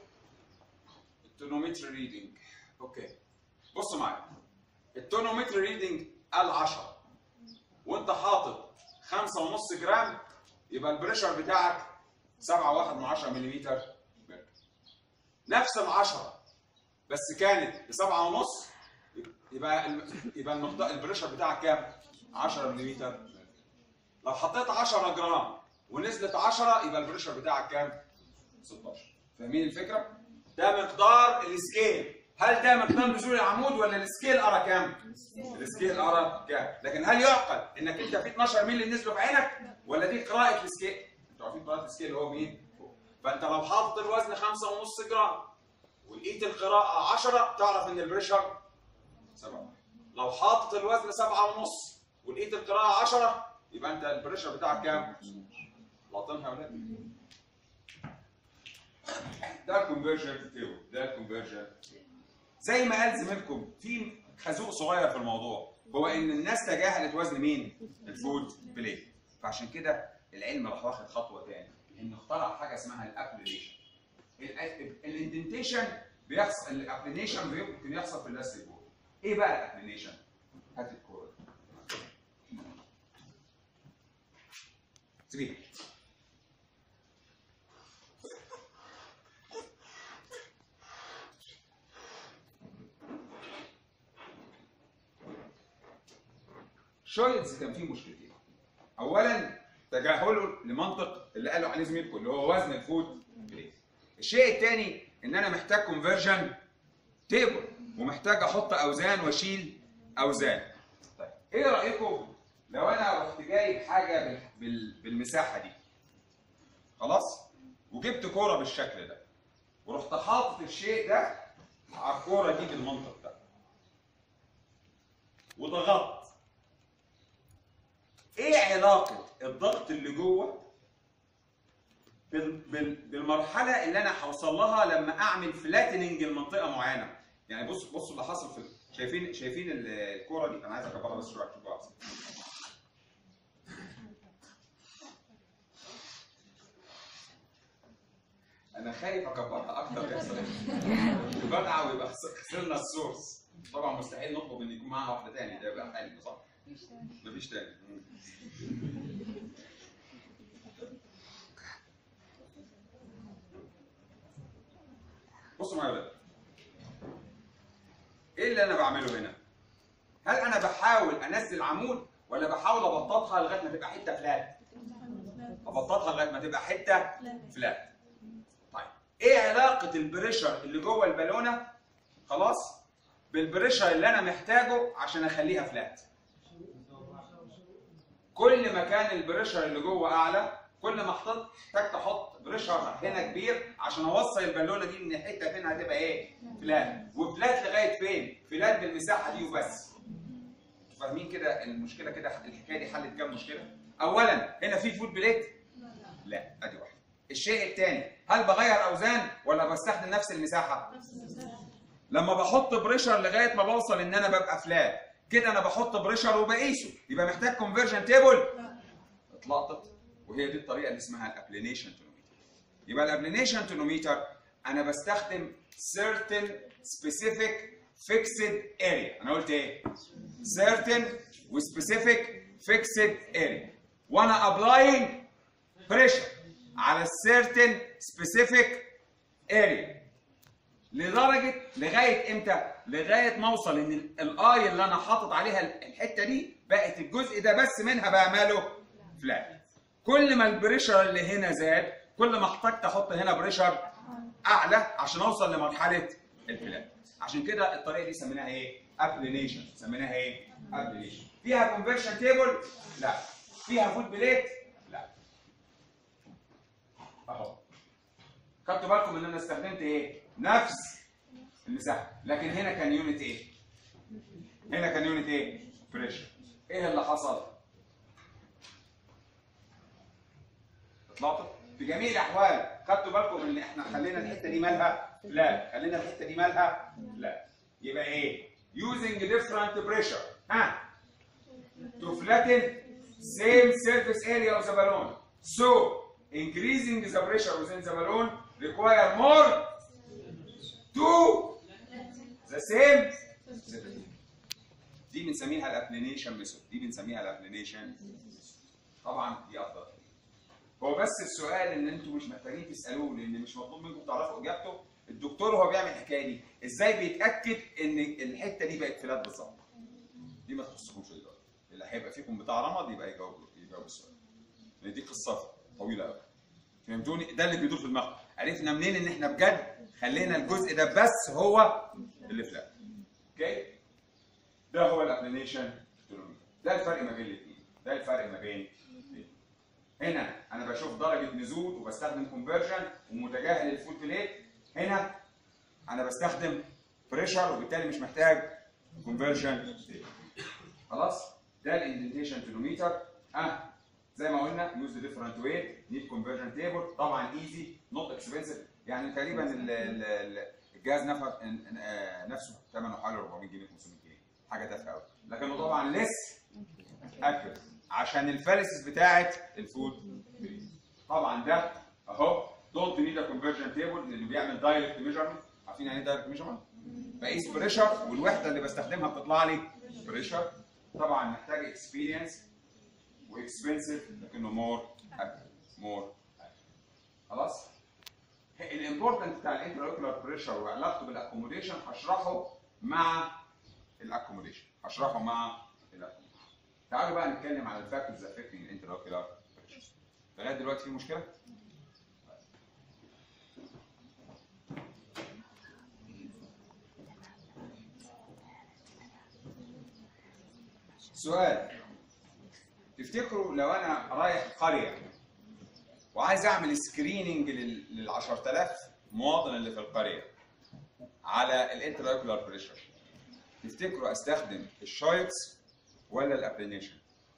Speaker 1: التونومتر ريدنج اوكي بصوا معايا التونومتر ريدنج قال 10 وانت حاطط 5.5 جرام يبقى البريشر بتاعك 7.1 من 10 ملم نفس العشرة بس كانت بسبعة ونص يبقى الم- يبقى المقدار البريشر بتاعك كام؟ 10 ملم لو حطيت 10 جرام ونزلت 10 يبقى البريشر بتاعك كام؟ 16 فاهمين الفكرة؟ ده مقدار السكيل هل ده مقدار نزول العمود ولا السكيل ارى كام؟ السكيل ارى كام؟ لكن هل يعقل انك انت في 12 مللي نزلوا في عينك ولا دي قراءة السكيل؟ انتوا عارفين قراءة السكيل اللي هو مين؟ فانت لو حاطط الوزن 5.5 جرام ولقيت القراءة 10 تعرف ان البريشر 7 لو حاطط الوزن 7 ونص ولقيت القراءة 10 يبقى انت البريشر بتاعك كام؟ لاطنها يا ولاد ده الكونفرجن تيبل ده الكونفرجن زي ما قال زميلكم في خازوق صغير في الموضوع هو ان الناس تجاهلت وزن مين؟ الفود بليت فعشان كده العلم راح واخد خطوه تاني انه اخترع حاجه اسمها الابليشن الاندنتيشن بيحصل الابلينيشن ممكن يحصل في اللاستيك بول ايه بقى الابلينيشن؟ هات الكوره سيبيه شويتس كان فيه مشكلتين اولا تجاهله لمنطق اللي قالوا عليه زميلكم اللي هو وزن الفود بليت الشيء الثاني ان انا محتاج كونفرجن تيبل ومحتاج احط اوزان واشيل اوزان طيب ايه رايكم لو انا رحت جايب حاجه بال- بال- بالمساحه دي خلاص وجبت كوره بالشكل ده ورحت حاطط الشيء ده على الكوره دي بالمنطق ده وضغطت ايه علاقه الضغط اللي جوه بال- بال- بالمرحله اللي انا هوصل لها لما اعمل فلاتننج لمنطقه معينه يعني بص بصوا اللي حصل في شايفين شايفين ال- الكوره دي انا عايز اكبرها بس شويه عشان تشوفوها احسن انا خايف اكبرها اكتر يحصل ايه بقع ويبقى خس- خسرنا السورس طبعا مستحيل نطلب ان يكون معاها واحده تاني ده يبقى حلو صح مفيش تاني مم. بصوا معايا يا ولاد ايه اللي انا بعمله هنا؟ هل انا بحاول انزل عمود ولا بحاول ابططها لغايه ما تبقى حته فلات؟ ابططها لغايه ما تبقى حته فلات. طيب ايه علاقه البريشر اللي جوه البالونه خلاص بالبريشر اللي انا محتاجه عشان اخليها فلات؟ كل ما كان البريشر اللي جوه اعلى كل ما احتاج احتاج احط بريشر هنا كبير عشان اوصل البالونه دي ان الحته فين هتبقى ايه؟ فلات وفلات لغايه فين؟ فلات بالمساحه دي وبس انتوا فاهمين كده المشكله كده الحكايه دي حلت كام مشكله؟ اولا هنا في فود بليت؟ لا ادي واحده الشيء الثاني هل بغير اوزان ولا بستخدم نفس المساحه؟ لما بحط بريشر لغايه ما بوصل ان انا ببقى فلات كده انا بحط بريشر وبقيسه يبقى محتاج كونفرجن تيبل اتلقطت وهي دي الطريقه اللي اسمها الابلينيشن تونوميتر يبقى الابلينيشن تونوميتر انا بستخدم certain specific fixed area انا قلت ايه certain وspecific fixed area وانا applying pressure على certain specific area لدرجه لغايه امتى؟ لغايه ما اوصل ان ال- الاي اللي انا حاطط عليها ال- الحته دي بقت الجزء ده بس منها بقى ماله فلات. كل ما البريشر اللي هنا زاد كل ما احتجت احط هنا بريشر اعلى عشان اوصل لمرحله الفلات. عشان كده الطريقه دي سميناها ايه؟ ابلينيشن سميناها ايه؟ ابلينيشن. فيها كونفرشن تيبل؟ لا. فيها فود بليت؟ لا. اهو. خدتوا بالكم ان انا استخدمت ايه؟ نفس المساحه لكن هنا كان يونت ايه؟ هنا كان يونت ايه؟ بريشر ايه اللي حصل؟ اطلعتوا؟ في جميع الاحوال خدتوا بالكم ان احنا خلينا الحته دي مالها؟ لا خلينا الحته دي مالها؟ لا يبقى ايه؟ using different pressure ها to flatten same surface area of the balloon. So, increasing the pressure within the balloon require more to the same surface. دي بنسميها الابلينيشن ميثود دي بنسميها الابلينيشن طبعا دي افضل هو بس السؤال ان انتوا مش محتاجين تسالوه لان مش مطلوب منكم تعرفوا اجابته الدكتور وهو بيعمل الحكايه دي ازاي بيتاكد ان الحته دي بقت فلات بالظبط دي ما تخصكمش دلوقتي اللي هيبقى فيكم بتاع رمض يبقى يجاوب يجاوب السؤال لان دي قصه طويله قوي فهمتوني ده اللي بيدور في دماغكم عرفنا منين ان احنا بجد خلينا الجزء ده بس هو اللي فلات اوكي ده هو الابلينيشن ده الفرق ما بين الاثنين ده الفرق ما بين الاثنين هنا انا بشوف درجه نزول وبستخدم كونفرجن ومتجاهل الفول بليت هنا انا بستخدم بريشر وبالتالي مش محتاج كونفرجن خلاص ده الاندنتيشن تونوميتر اه زي ما قلنا يوز ديفرنت ويت نيد كونفرجن تيبل طبعا ايزي نوت اكسبنسيف يعني تقريبا ال- ال- ال- الجهاز نفس نفسه ثمنه حوالي 400 جنيه 500 جنيه حاجه تافهه قوي لكنه طبعا لس اكيوريت عشان الفاليسز بتاعه الفود طبعا ده اهو دونت نيد ا كونفرجن تيبل لانه بيعمل دايركت ميجرمنت عارفين يعني ايه دايركت ميجرمنت؟ بقيس بريشر والوحده اللي بستخدمها بتطلع لي بريشر طبعا محتاج اكسبيرينس واكسبنسيف لكنه مور مور خلاص الامبورتنت بتاع الانتراوكولار بريشر وعلاقته بالاكوموديشن هشرحه مع الاكوموديشن هشرحه مع الاكوموديشن تعالوا بقى نتكلم على الفاكتورز افكتنج الانتراوكيولار بريشر لغايه دلوقتي في مشكله؟ سؤال تفتكروا لو انا رايح قريه وعايز اعمل سكريننج لل 10000 مواطن اللي في القريه على الانتراوكيولار بريشر تفتكروا استخدم الشايتس ولا الابلينيشن؟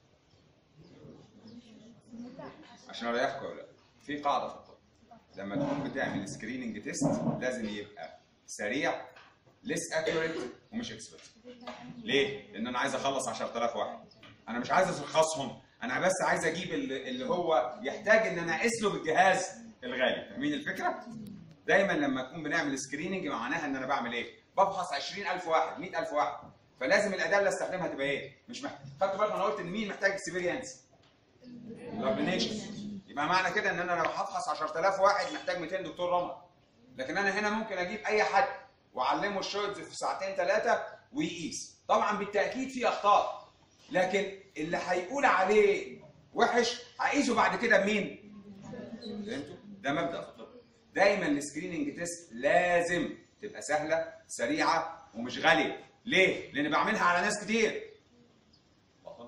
Speaker 1: عشان اريحكم ولا لا في قاعده في الطب لما تكون بتعمل سكريننج تيست لازم يبقى سريع ليس اكيوريت ومش اكسبرت ليه؟ لان انا عايز اخلص 10000 واحد انا مش عايز اشخصهم انا بس عايز اجيب اللي اللي هو يحتاج ان انا اقيس له بالجهاز الغالي فاهمين الفكره؟ دايما لما نكون بنعمل سكريننج معناها ان انا بعمل ايه؟ بفحص 20000 واحد 100000 واحد فلازم الاداه اللي استخدمها تبقى ايه؟ مش محتاج خدتوا بالكم انا قلت ان مين محتاج اكسبيرينس؟ الابلينيشن يبقى معنى كده ان انا لو هفحص 10000 واحد محتاج 200 دكتور رمد لكن انا هنا ممكن اجيب اي حد واعلمه الشوتز في ساعتين ثلاثه ويقيس طبعا بالتاكيد في اخطاء لكن اللي هيقول عليه وحش هقيسه بعد كده بمين؟ فهمتوا؟ ده مبدا في الطب دايما السكريننج تيست لازم تبقى سهله سريعه ومش غاليه ليه؟ لان بعملها على ناس كتير واضح؟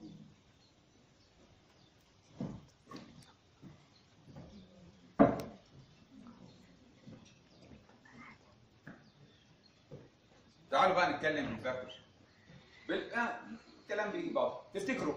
Speaker 1: تعالوا بقى نتكلم في الفاكتور بال... آه، الكلام بيجي بعض تفتكروا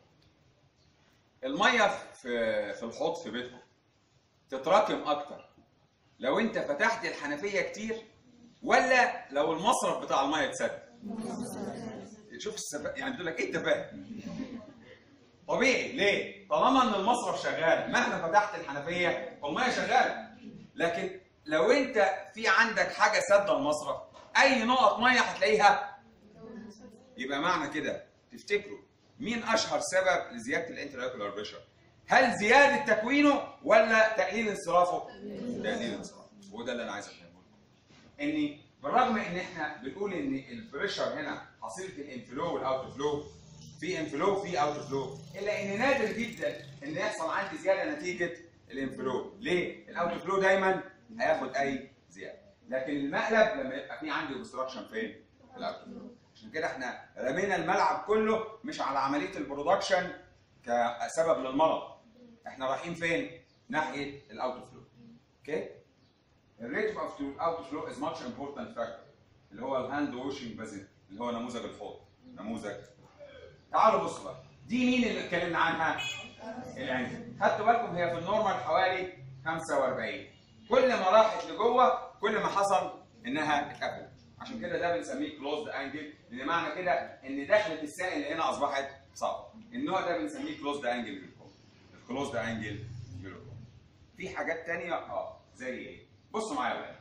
Speaker 1: الميه في في الحوض في بيتكم تتراكم اكتر لو انت فتحت الحنفيه كتير ولا لو المصرف بتاع الميه اتسد شوف السبا يعني بيقول لك ايه التفاهم طبيعي ليه طالما ان المصرف شغال مهما فتحت الحنفيه الميه شغاله لكن لو انت في عندك حاجه سد المصرف اي نقط ميه هتلاقيها يبقى معنى كده تفتكروا مين اشهر سبب لزياده الانتراكولار بريشر هل زياده تكوينه ولا تقليل انصرافه تقليل انصرافه وده اللي انا عايز افهمه لكم ان بالرغم ان احنا بنقول ان البريشر هنا حصيله الانفلو والاوت فلو في انفلو وفي اوت فلو الا ان نادر جدا ان يحصل عندي زياده نتيجه الانفلو ليه الاوت فلو دايما هياخد اي زياده لكن المقلب لما يبقى في عندي اوبستراكشن فين في الاوت فلو عشان كده احنا رمينا الملعب كله مش على عمليه البرودكشن كسبب للمرض احنا رايحين فين ناحيه الاوت فلو اوكي الريت اوف اوت فلو از ماتش امبورتنت فاكتور اللي هو الهاند واشنج بازن اللي هو نموذج الحوض نموذج تعالوا بصوا بقى دي مين اللي اتكلمنا عنها العين خدتوا بالكم هي في النورمال حوالي 45 كل ما راحت لجوه كل ما حصل انها اتقفلت عشان كده ده بنسميه كلوزد انجل لان معنى كده ان دخلة السائل هنا اصبحت صعبه النوع ده بنسميه كلوزد انجل جلوكوم الكلوزد انجل جلوكوم في حاجات تانية اه زي ايه بصوا معايا بقى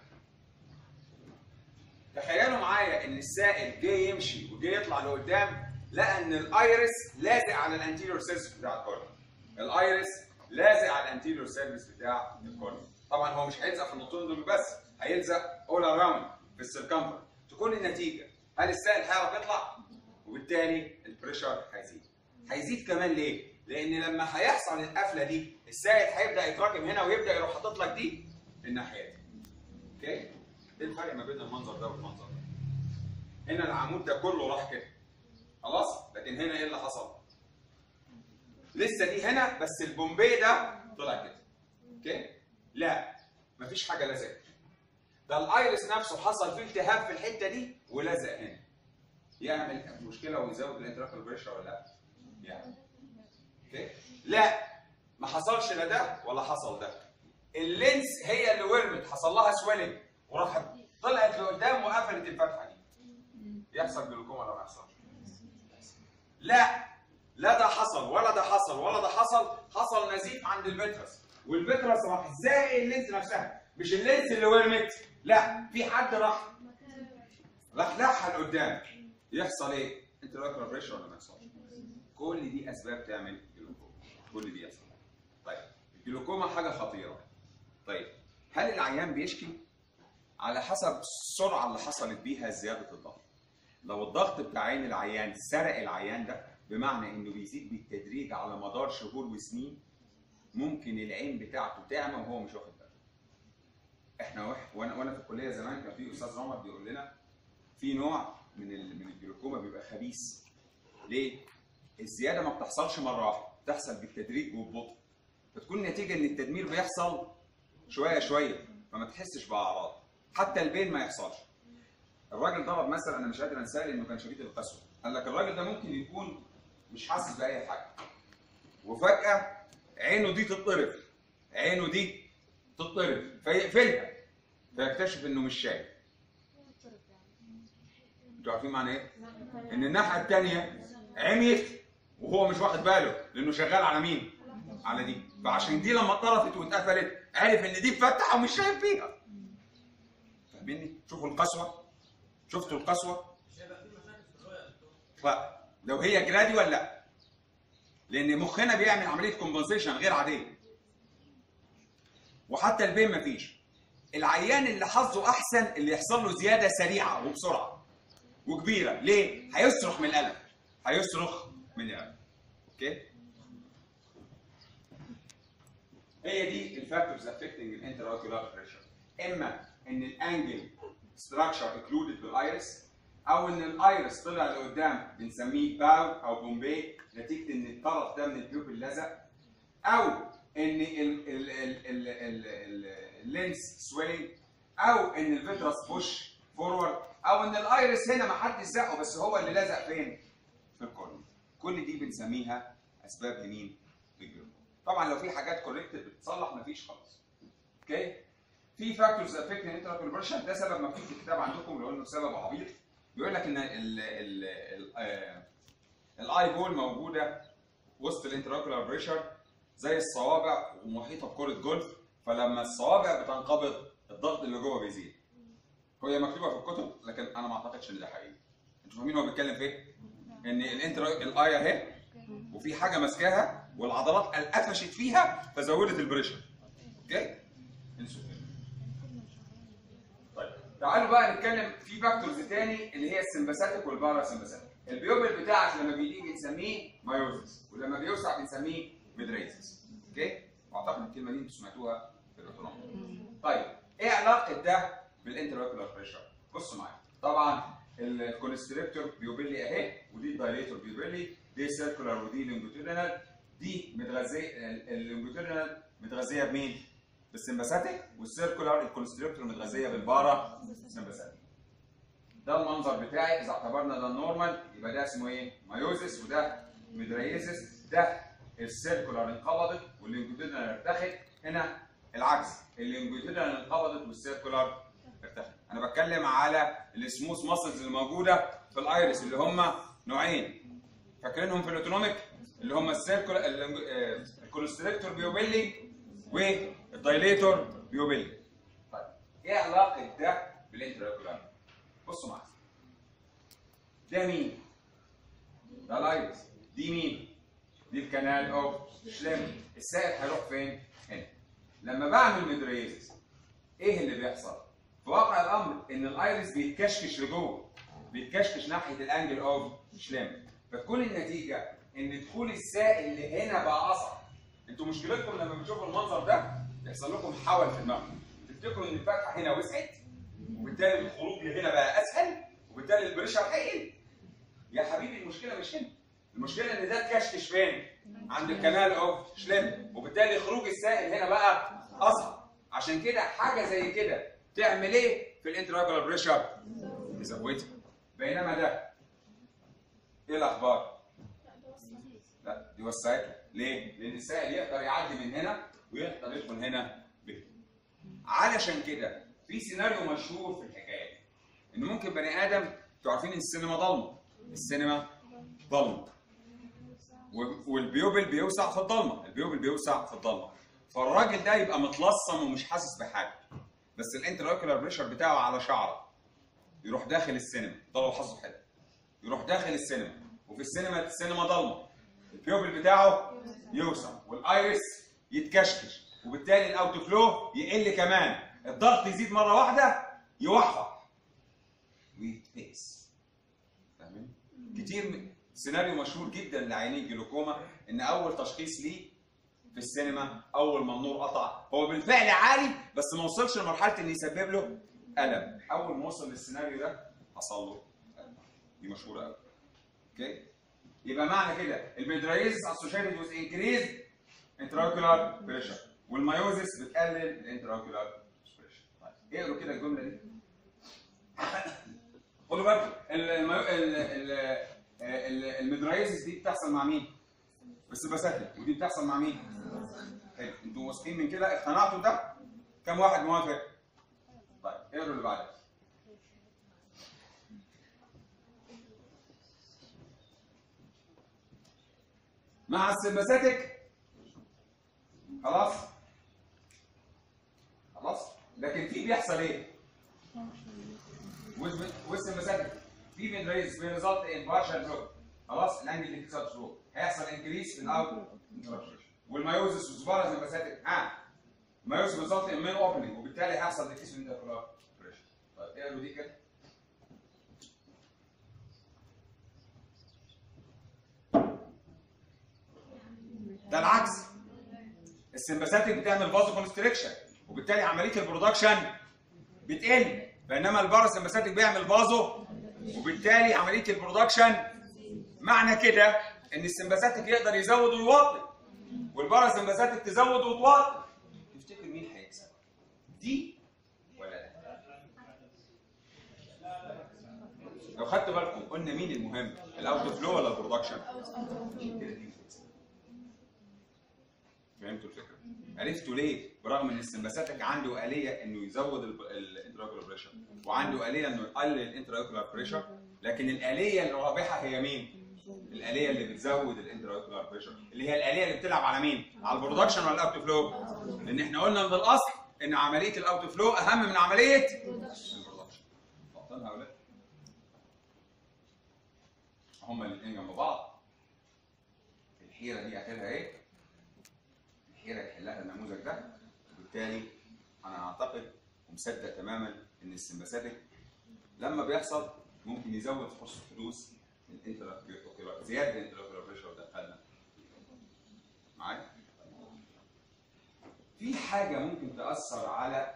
Speaker 1: تخيلوا معايا ان السائل جه يمشي وجه يطلع لقدام لقى ان الايرس لازق على الانتيريور سيرفيس بتاع الكورنيا الايرس لازق على الانتيريور سيرفيس بتاع الكورنيا طبعا هو مش هيلزق في النقطتين دول بس هيلزق اول اراوند في السيركمفرنس تكون النتيجه هل السائل هيعرف يطلع وبالتالي البريشر هيزيد هيزيد كمان ليه لان لما هيحصل القفله دي السائل هيبدا يتراكم هنا ويبدا يروح حاطط لك دي الناحيه دي اوكي ايه الفرق ما بين المنظر ده والمنظر ده هنا العمود ده كله راح كده خلاص لكن هنا ايه اللي حصل لسه دي هنا بس البومبي ده طلع كده اوكي لا مفيش حاجه لزقت ده الايرس نفسه حصل فيه التهاب في الحته دي ولزق هنا يعمل مشكله ويزود الانتراكل بريشر ولا لا؟ يعني اوكي لا ما حصلش لا ده ولا حصل ده اللينس هي اللي ورمت حصل لها سويلنج وراحت طلعت لقدام وقفلت الفتحه دي يحصل جلوكوما ولا ما يحصلش؟ لا لا ده حصل ولا ده حصل ولا ده حصل حصل نزيف عند البترس والبترس راح زائق اللينس نفسها مش اللينس اللي ورمت لا في حد راح راح لحها لقدام يحصل ايه؟ انت راكب بريشر ولا ما يحصلش؟ كل دي اسباب تعمل جلوكوما كل دي يحصل طيب الجلوكوما حاجه خطيره طيب هل العيان بيشكي؟ على حسب السرعه اللي حصلت بيها زياده الضغط لو الضغط بتاع عين العيان سرق العيان ده بمعنى انه بيزيد بالتدريج على مدار شهور وسنين ممكن العين بتاعته تعمى وهو مش واخد باله احنا وح- وانا وانا في الكليه زمان كان في استاذ عمر بيقول لنا في نوع من ال- من الجلوكوما بيبقى خبيث ليه؟ الزياده ما بتحصلش مره واحده بتحصل بالتدريج وببطء فتكون النتيجه ان التدمير بيحصل شويه شويه فما تحسش باعراض حتى البين ما يحصلش الراجل ضرب مثل انا مش قادر انساه لانه كان شديد القسوه قال لك الراجل ده ممكن يكون مش حاسس باي حاجه وفجاه عينه دي تتطرف عينه دي تتطرف فيقفلها فيكتشف انه مش شايف انتوا عارفين معنى ايه؟ ان الناحيه الثانيه عميت وهو مش واخد باله لانه شغال على مين؟ على دي فعشان دي لما اتطرفت واتقفلت عرف ان دي مفتحه ومش شايف فيها فاهميني؟ شوفوا القسوه شفتوا القسوه؟ فلو هي جرادي ولا لا؟ لان مخنا بيعمل عمليه كومبنسيشن غير عاديه وحتى البين مفيش العيان اللي حظه احسن اللي يحصل له زياده سريعه وبسرعه وكبيره ليه هيصرخ من الالم هيصرخ من الالم اوكي هي دي الفاكتورز افكتنج الانتر اوكيولار بريشر اما ان الانجل ستراكشر انكلودد بالايرس او ان الايرس طلع لقدام بنسميه باو او بومبي نتيجه ان الطرف ده من البيوبل لزق او ان ال- ال- ال- ال- ال- ال- اللينس سويلنج او ان الفيترس بوش فورورد او ان الايرس هنا ما حدش زقه بس هو اللي لزق فين؟ في الكورنيا كل دي بنسميها اسباب لمين؟ للجلوكوما طبعا لو في حاجات كوريكتد بتتصلح مفيش خالص اوكي في فاكتورز افكت انترا بريشر ده سبب مكتوب في الكتاب عندكم لو انه سبب عبيط بيقول لك ان ال ال ال آه، الاي بول موجوده وسط الانتراكولار بريشر زي الصوابع ومحيطه بكره جولف فلما الصوابع بتنقبض الضغط اللي جوه بيزيد هي مكتوبه في الكتب لكن انا ما اعتقدش ان ده حقيقي انتوا فاهمين هو بيتكلم في ايه؟ ان الانترا الاي اهي وفي حاجه ماسكاها والعضلات قفشت فيها فزودت البريشر اوكي؟ انسوا كده. طيب تعالوا بقى نتكلم في فاكتورز تاني اللي هي السمباثيك والبارا سمباثيك البيوبل بتاعك لما بيجي بنسميه مايوزس ولما بيوسع بنسميه ميدريزس اوكي واعتقد الكلمه دي انتوا سمعتوها في الاوتونومي طيب ايه علاقه ده بالانتراكولار بريشر بصوا معايا طبعا الكونستريكتور بيوبيلي اهي ودي الدايليتور بيوبيلي دي سيركولار ودي لونجيتودينال دي متغذيه اللونجيتودينال متغذيه بمين؟ بالسمباثيك والسيركولار الكونستريكتور متغذيه بالبارا سمباثيك ده المنظر بتاعي اذا اعتبرنا ده النورمال يبقى ده اسمه ايه؟ مايوزس وده ميدريزس ده السيركولار انقبضت واللونجيتودينال ارتخت هنا العكس اللونجيتودينال انقبضت والسيركولار ارتخت انا بتكلم على السموث ماسلز اللي موجوده في الايرس اللي هم نوعين فاكرينهم في الاوتونوميك اللي هم السيركولار الكونستريكتور بيوبيلي والدايليتور بيوبيلي طيب ايه علاقه ده بالانتراكولار بصوا معايا ده مين ده الايرس دي مين دي الكنال اوف شليم السائل هيروح فين هنا لما بعمل ميدريزس ايه اللي بيحصل في واقع الامر ان الايرس بيتكشكش لجوه بيتكشكش ناحيه الانجل اوف شليم فتكون النتيجه ان دخول السائل اللي هنا بقى اصعب انتوا مشكلتكم لما بتشوفوا المنظر ده يحصل لكم حول في دماغكم تفتكروا ان الفتحه هنا وسعت وبالتالي الخروج لهنا بقى اسهل وبالتالي البريشر هيقل يا حبيبي المشكله مش هنا المشكله ان ده اتكشكش فين عند الكنال اوف شليم وبالتالي خروج السائل هنا بقى اصعب عشان كده حاجه زي كده تعمل ايه في الانتراكولار بريشر يزودها بينما ده ايه الاخبار لا دي وسعتها ليه لان السائل يقدر يعدي من هنا ويقدر يدخل هنا به علشان كده في سيناريو مشهور في الحكايه دي ان ممكن بني ادم انتوا عارفين ان السينما ضلمه السينما ضلمه و- والبيوبل بيوسع في الضلمه البيوبل بيوسع في الضلمه فالراجل ده يبقى متلصم ومش حاسس بحاجه بس الانتراكولار بريشر بتاعه على شعره يروح داخل السينما ده لو حظه حلو يروح داخل السينما وفي السينما السينما ضلمه البيوبل بتاعه يوسع والايرس يتكشكش وبالتالي الاوت فلو يقل كمان الضغط يزيد مره واحده يوحوح ويتقيس فاهمين؟ كتير من سيناريو مشهور جدا لعينين الجلوكوما ان اول تشخيص ليه في السينما اول ما النور قطع هو بالفعل عالي بس ما وصلش لمرحله ان يسبب له الم اول ما وصل للسيناريو ده حصل له ألم. دي مشهوره قوي اوكي يبقى معنى كده الميدرايزس اسوشيتد وذ انكريز انتراكولار بريشر والمايوزس بتقلل الانتراكولار بريشر طيب اقروا كده الجمله دي خدوا بالكم ال- المايو- ال- ال- ال- الميدرايزس دي بتحصل مع مين؟ بس بسهل ودي بتحصل مع مين؟ حلو انتوا واثقين من كده اقتنعتوا ده؟ كم واحد موافق؟ طيب اقروا اللي بعدها مع السمباثيك خلاص خلاص لكن في بيحصل ايه؟ والسمباثيك في من ريز بيريزلت ان بارشال بلوك خلاص الانجل اللي بتحصل بلوك هيحصل انكريس في الاوت والمايوزس والزباره سمباثيك ها مايوزس بيريزلت ان مين اوبننج وبالتالي هيحصل ديكريس في الانتركولار بريشر طيب اقروا دي كده ده العكس السمباثيك بتعمل فازو كونستريكشن وبالتالي عمليه البرودكشن بتقل بينما الباراسمباثيك بيعمل فازو وبالتالي عمليه البرودكشن معنى كده ان السمباثيك يقدر يزود ويوطي والباراسمباثيك تزود وتوطي تفتكر مين هيكسب دي ولا لا لو خدت بالكم قلنا مين المهم الاوت فلو ولا البرودكشن فهمتوا الفكره عرفتوا ليه برغم ان السمباثيك عنده آلية انه يزود الانتراكولار بريشر وعنده آلية انه يقلل الانتراكولار بريشر لكن الآلية الرابحة هي مين؟ الآلية اللي بتزود الانتراكولار بريشر اللي هي الآلية اللي بتلعب على مين؟ على البرودكشن ولا الاوت فلو؟ لان احنا قلنا من الاصل ان عملية الاوت فلو اهم من عملية البرودكشن حاطينها ولا هما الاثنين جنب بعض الحيرة دي اخرها ايه؟ الحيره يحلها النموذج ده وبالتالي انا اعتقد ومصدق تماما ان السمباثيك لما بيحصل ممكن يزود فرصه حدوث الانتراكيولار زياده الانتراكيولار بريشر دخلنا معايا في حاجه ممكن تاثر على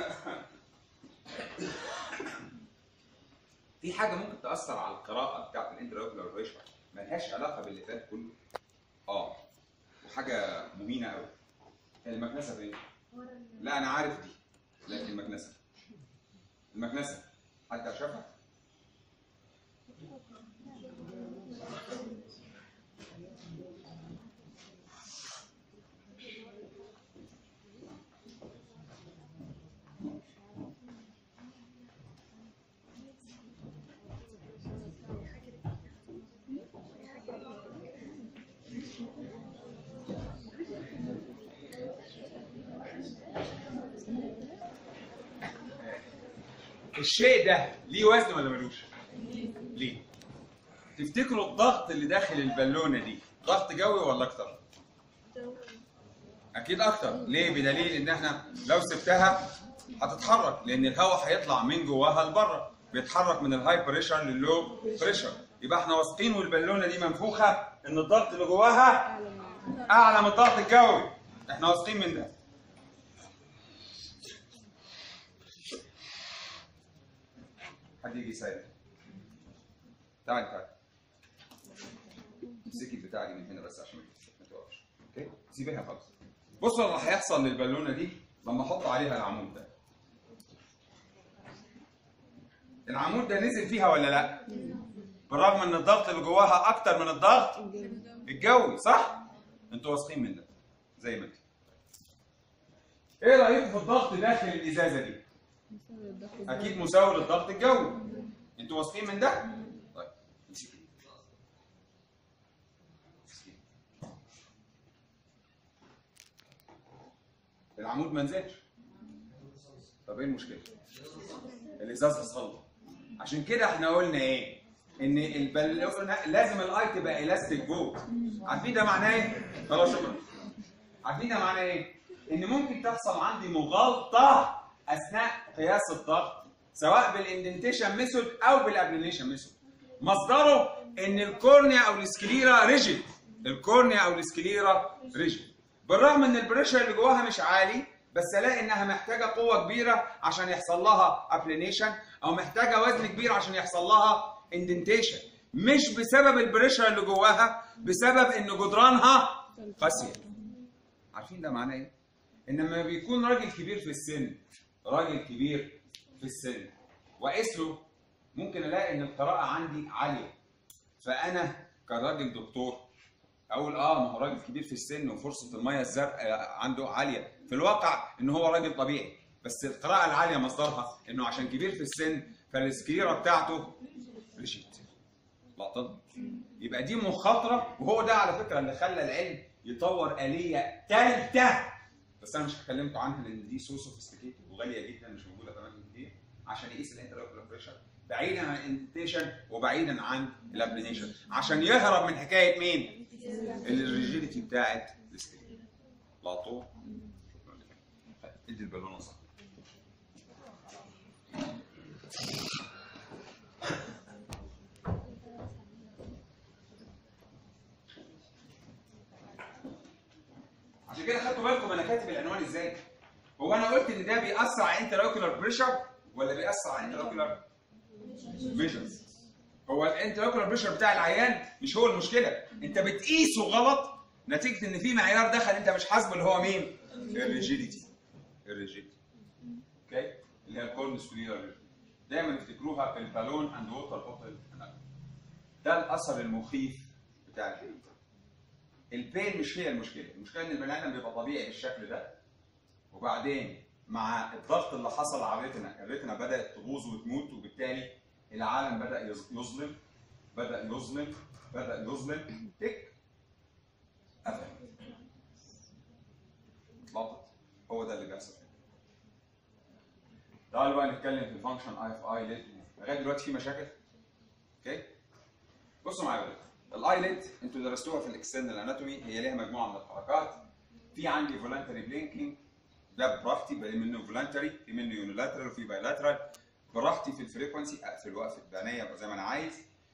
Speaker 1: في حاجه ممكن تاثر على القراءه بتاعت الانتراكيولار بريشر ملهاش علاقه باللي فات كله اه وحاجه مهينه قوي المكنسه فين؟ لا انا عارف دي لكن المكنسه المكنسه حد شافها؟ الشيء ده ليه وزن ولا ملوش؟ ليه؟ تفتكروا الضغط اللي داخل البالونه دي ضغط جوي ولا اكتر؟ اكيد اكتر ليه؟ بدليل ان احنا لو سبتها هتتحرك لان الهواء هيطلع من جواها لبره بيتحرك من الهاي بريشر لللو بريشر يبقى احنا واثقين والبالونه دي منفوخه ان الضغط اللي جواها اعلى من الضغط الجوي احنا واثقين من ده حد يجي يساعد تعالي تعالي امسكي البتاعه دي من هنا بس عشان ما تقعش اوكي سيبيها خالص بصوا اللي هيحصل للبالونه دي لما احط عليها العمود ده العمود ده نزل فيها ولا لا بالرغم ان الضغط اللي جواها اكتر من الضغط الجوي صح انتوا واثقين من ده زي ما انتوا ايه رايكم في الضغط داخل الازازه دي اكيد مساوي للضغط الجوي انتوا واثقين من ده طيب امسكي العمود ما نزلش طب ايه المشكله الازاز حصل عشان كده احنا قلنا ايه ان البالونه لازم الاي تبقى الاستيك جوه عارفين ده معناه ايه خلاص شكرا عارفين ده معناه ايه ان ممكن تحصل عندي مغالطه اثناء قياس الضغط سواء بالاندنتيشن ميثود او بالابلينيشن ميثود مصدره ان الكورنيا او السكليرا ريجيد الكورنيا او السكليرا ريجيد بالرغم ان البريشر اللي جواها مش عالي بس الاقي انها محتاجه قوه كبيره عشان يحصل لها ابلينيشن او محتاجه وزن كبير عشان يحصل لها اندنتيشن مش بسبب البريشر اللي جواها بسبب ان جدرانها قاسيه عارفين ده معناه ايه؟ ان لما بيكون راجل كبير في السن راجل كبير في السن واقيس له ممكن الاقي ان القراءه عندي عاليه فانا كراجل دكتور اقول اه ما هو راجل كبير في السن وفرصه الميه الزرقاء عنده عاليه في الواقع ان هو راجل طبيعي بس القراءه العاليه مصدرها انه عشان كبير في السن فالسكليرا بتاعته ريجيت لقطت يبقى دي مخاطره وهو ده على فكره اللي خلى العلم يطور اليه ثالثه بس انا مش هكلمكم عنها لان دي سو سوفيستيكيتد وغاليه جدا مش موجوده في اماكن كتير عشان يقيس الانترلوكولار بريشر بعيدا عن الانتيشن وبعيدا عن الابلينيشن عشان يهرب من حكايه مين؟ الريجيديتي بتاعت السكرين لقطوه ادي البالونه صح عشان كده خدتوا بالكم انا كاتب العنوان ازاي؟ هو انا قلت ان ده بيأثر على انتراوكولار بريشر ولا بيأثر على انتراوكولار ميجرز؟ هو الانتراوكولار بريشر بتاع العيان مش هو المشكله، انت بتقيسه غلط نتيجه ان في معيار دخل انت مش حاسبه اللي هو مين؟ الريجيديتي الريجيديتي اوكي؟ اللي هي الكورنسولير دايما افتكروها في البالون اند ووتر بوتل ده الاثر المخيف بتاع البين البين مش هي المشكله، المشكله ان البني ادم بيبقى طبيعي بالشكل ده وبعدين مع الضغط اللي حصل على الريتنا، الريتنا بدات تبوظ وتموت وبالتالي العالم بدا يظ- يظلم بدا يظلم بدا يظلم تك قفل اتلخبط هو ده اللي بيحصل تعالوا بقى نتكلم في الفانكشن اي اف اي لغايه دلوقتي في مشاكل اوكي بصوا معايا بقى الايليد انتوا درستوها في الاكسترنال اناتومي هي ليها مجموعه من الحركات في عندي فولنتري بلينكينج ده براحتي بقى منه فولنتري في منه يونيلاترال وفي بايلاترال براحتي في الفريكونسي اقفل واقفل بعينيا زي ما انا عايز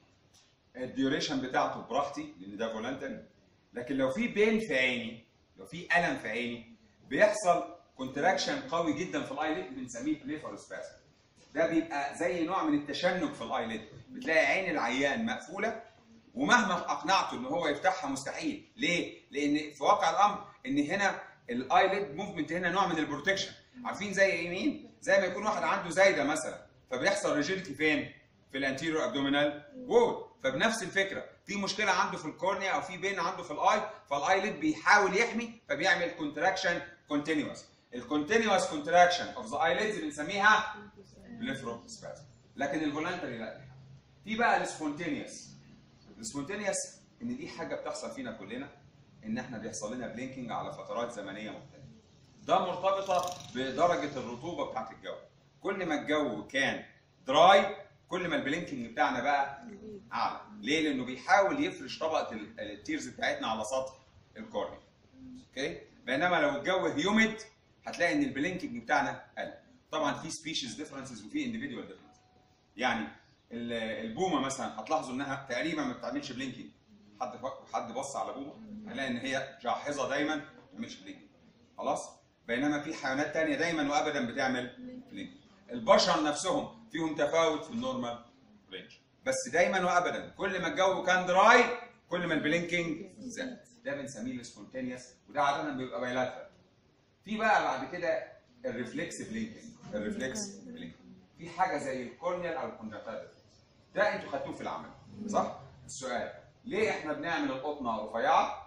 Speaker 1: الديوريشن بتاعته براحتي لان ده فولنتري لكن لو في بين في عيني لو في الم في عيني بيحصل كونتراكشن قوي جدا في الايليد بنسميه بليفروسباسم ده بيبقى زي نوع من التشنج في الايليد بتلاقي عين العيان مقفوله ومهما اقنعته ان هو يفتحها مستحيل ليه لان في واقع الامر ان هنا الايليد موفمنت هنا نوع من البروتكشن عارفين زي ايه مين زي ما يكون واحد عنده زايده مثلا فبيحصل ريجيديتي فين في الانتيريور ابدومينال وول فبنفس الفكره في مشكله عنده في الكورنيا او في بين عنده في الاي فالايليد بيحاول يحمي فبيعمل كونتراكشن كونتينوس الكونتينوس كونتراكشن اوف ذا ايليدز بنسميها بليفروسبازم لكن الفولنتري لا في بقى السبونتينيوس السبونتينيوس ان دي حاجه بتحصل فينا كلنا ان احنا بيحصل لنا بلينكينج على فترات زمنيه مختلفه ده مرتبطه بدرجه الرطوبه بتاعت الجو كل ما الجو كان دراي كل ما البلينكينج بتاعنا بقى اعلى ليه لانه بيحاول يفرش طبقه ال- التيرز بتاعتنا على سطح الكورنيا اوكي بينما لو الجو هيوميد هتلاقي ان البلينكينج بتاعنا قل طبعا في سبيشيز ديفرنسز وفي انديفيدوال ديفرنسز يعني ال- البومه مثلا هتلاحظوا انها تقريبا ما بتعملش بلينكينج حد فك- حد بص على بومه هيلاقي ان هي جاحظه دايما ما بتعملش بلينكينج خلاص بينما في حيوانات تانية دايما وابدا بتعمل بلينكينج البشر نفسهم فيهم تفاوت في النورمال رينج بس دايما وابدا كل ما الجو كان دراي كل ما البلينكينج زاد ده بنسميه السبونتينيوس وده عاده بيبقى بايلاترال في بقى بعد كده الريفلكس بلينكينج الريفلكس بلينكينج في حاجه زي الكورنيال او الكونجكتيفال ده انتوا خدتوه في العمل صح السؤال ليه احنا بنعمل القطنه رفيعه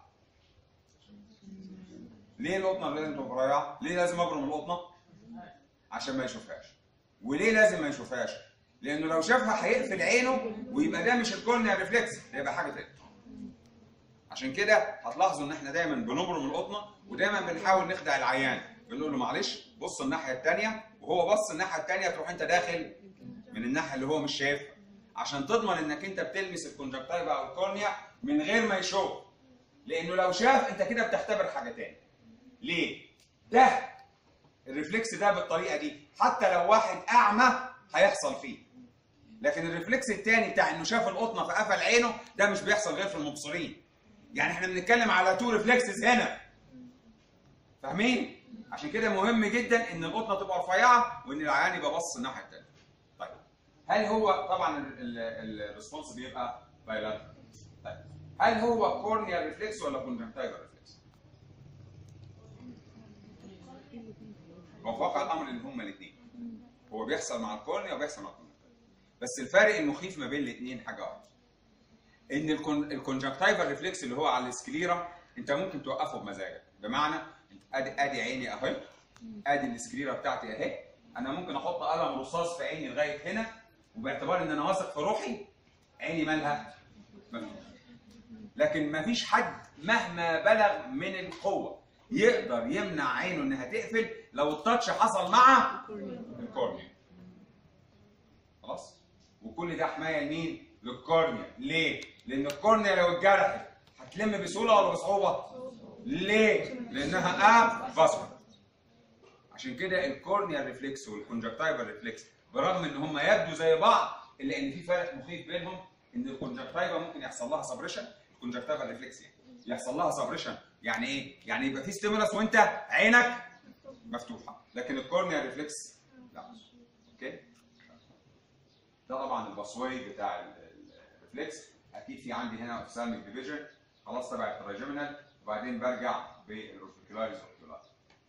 Speaker 1: ليه القطنه لازم تبقى رفيعه ليه لازم ابرم القطنه عشان ما يشوفهاش وليه لازم ما يشوفهاش لانه لو شافها هيقفل عينه ويبقى ده مش الكورنيال ريفلكس ده يبقى حاجه تانية عشان كده هتلاحظوا ان احنا دايما بنبرم القطنه ودايما بنحاول نخدع العيان بنقول له معلش بص الناحيه الثانيه وهو بص الناحيه الثانيه تروح انت داخل من الناحيه اللي هو مش شايفها عشان تضمن انك انت بتلمس الكونجكتيفا او الكورنيا من غير ما يشوف لانه لو شاف انت كده بتختبر حاجه تاني ليه ده الريفلكس ده بالطريقه دي حتى لو واحد اعمى هيحصل فيه لكن الريفلكس الثاني بتاع انه شاف القطنه فقفل عينه ده مش بيحصل غير في المبصرين يعني احنا بنتكلم على تو ريفلكسز هنا فاهمين عشان كده مهم جدا ان القطنه تبقى رفيعه وان العيان يبقى باصص الناحيه الثانيه طيب هل هو طبعا الريسبونس بيبقى بايلاترال طيب هل هو كورنيال ريفلكس ولا كونجنكتيفال ريفلكس هو في واقع الامر ان هما الاثنين هو بيحصل مع الكورنيا وبيحصل مع الكونجنكتيفال بس الفرق المخيف ما بين الاثنين حاجه واحده ان الكون- الكونجنكتيفال ريفلكس اللي هو على السكليرا انت ممكن توقفه بمزاجك بمعنى ادي ادي عيني اهي ادي السكليرا بتاعتي اهي انا ممكن احط قلم رصاص في عيني لغايه هنا وباعتبار ان انا واثق في روحي عيني مالها مفتوحه لكن مفيش حد مهما بلغ من القوه يقدر يمنع عينه انها تقفل لو التاتش حصل مع الكورنيا خلاص وكل ده حمايه لمين للكورنيا ليه لان الكورنيا لو اتجرحت هتلم بسهوله ولا بصعوبه ليه لانها اب فاسكولار عشان كده الكورنيا ريفلكس والكونجكتيفال ريفلكس برغم ان هم يبدو زي بعض الا ان في فرق مخيف بينهم ان الكونجكتيفا ممكن يحصل لها سبريشن الكونجكتيفال ريفلكس يعني يحصل لها سبريشن يعني ايه؟ يعني يبقى في ستيمولس وانت عينك مفتوحه لكن الكورنيا ريفلكس لا اوكي ده طبعا الباسواي بتاع ال- ال- الريفلكس اكيد في عندي هنا اوفسالميك ديفيجن خلاص تبع التراجيمينال وبعدين برجع بالاورتيكولاريز اوكيولار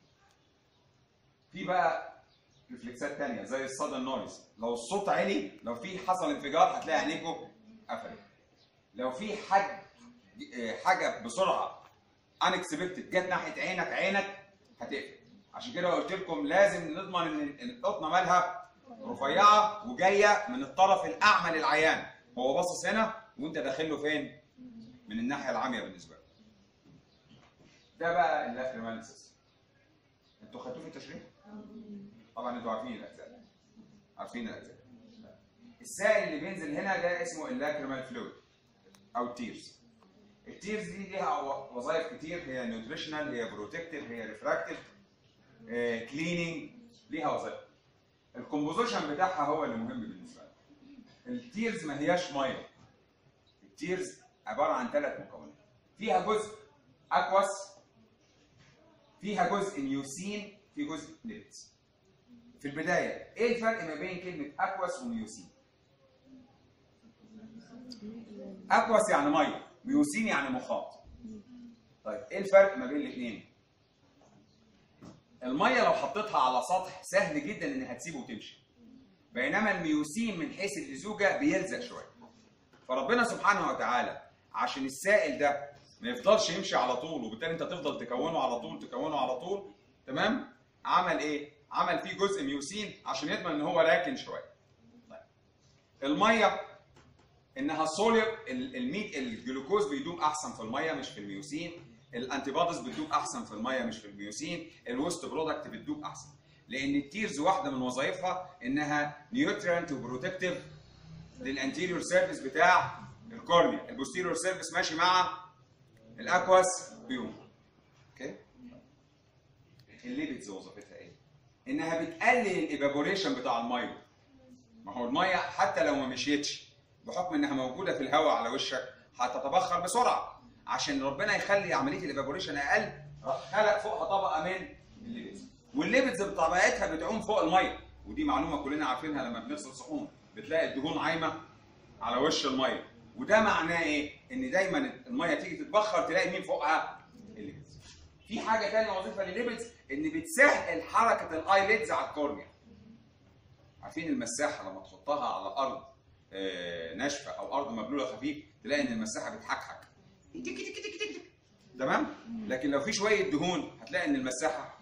Speaker 1: في بقى ريفلكسات تانية زي الصدى نويز لو الصوت عالي لو في حصل انفجار هتلاقي عينيكم قفلت لو في حد آه، حاجه بسرعه unexpected جت ناحيه عينك عينك هتقفل عشان كده قلت لكم لازم نضمن ان إن القطنه مالها رفيعه وجايه من الطرف الاعمى للعيان هو باصص هنا وانت داخل له فين؟ من الناحيه العاميه بالنسبه له. ده بقى اللاكريمال سيستم. انتوا خدتوه في التشريح؟ طبعا انتوا عارفين الاجزاء. عارفين الاجزاء. السائل اللي بينزل هنا ده اسمه اللاكريمال فلويد او تيرز. التيرز دي ليها و- وظائف كتير هي نيوتريشنال هي بروتكتيف هي ريفراكتيف كليننج ليها وظائف. الكومبوزيشن بتاعها هو اللي مهم بالنسبه لنا. التيرز ما هياش ميه. التيرز عباره عن ثلاث مكونات. فيها جزء اكواس فيها جزء ميوسين في جزء ليبيدز. في البدايه ايه الفرق ما بين كلمه اكواس وميوسين؟ اكواس يعني ميه ميوسين يعني مخاط طيب ايه الفرق ما بين الاثنين الميه لو حطيتها على سطح سهل جدا انها تسيبه وتمشي بينما الميوسين من حيث اللزوجه بيلزق شويه فربنا سبحانه وتعالى عشان السائل ده ما يفضلش يمشي على طول وبالتالي انت تفضل تكونه على طول تكونه على طول تمام عمل ايه عمل فيه جزء ميوسين عشان يضمن ان هو راكن شويه طيب الميه انها سوليب الميت الجلوكوز بيدوب احسن في الميه مش في الميوسين الانتي بوديز بتدوب احسن في الميه مش في الميوسين الوست برودكت بتدوب احسن لان التيرز واحده من وظائفها انها نيوترينت وبروتكتيف للانتيريور سيرفيس بتاع الكورنيا البوستيريور سيرفيس ماشي مع الاكواس بيوم اوكي الليبيدز وظيفتها ايه انها بتقلل الايفابوريشن بتاع الميه ما هو الميه حتى لو ما مشيتش بحكم انها موجوده في الهواء على وشك هتتبخر بسرعه عشان ربنا يخلي عمليه الايفابوريشن اقل خلق فوقها طبقه من الليبيدز والليبيدز بطبيعتها بتعوم فوق الميه ودي معلومه كلنا عارفينها لما بنغسل صحون بتلاقي الدهون عايمه على وش الميه وده معناه ايه؟ ان دايما الميه تيجي تتبخر تلاقي مين فوقها؟ الليبيدز. في حاجه ثانيه وظيفه للليبيدز ان بتسهل حركه الايليدز على الكورنيا. عارفين المساحه لما تحطها على ارض آه، ناشفه او ارض مبلوله خفيف تلاقي ان المساحه بتحكحك. تك تك تك تك تك. تمام؟ لكن لو في شويه دهون هتلاقي ان المساحه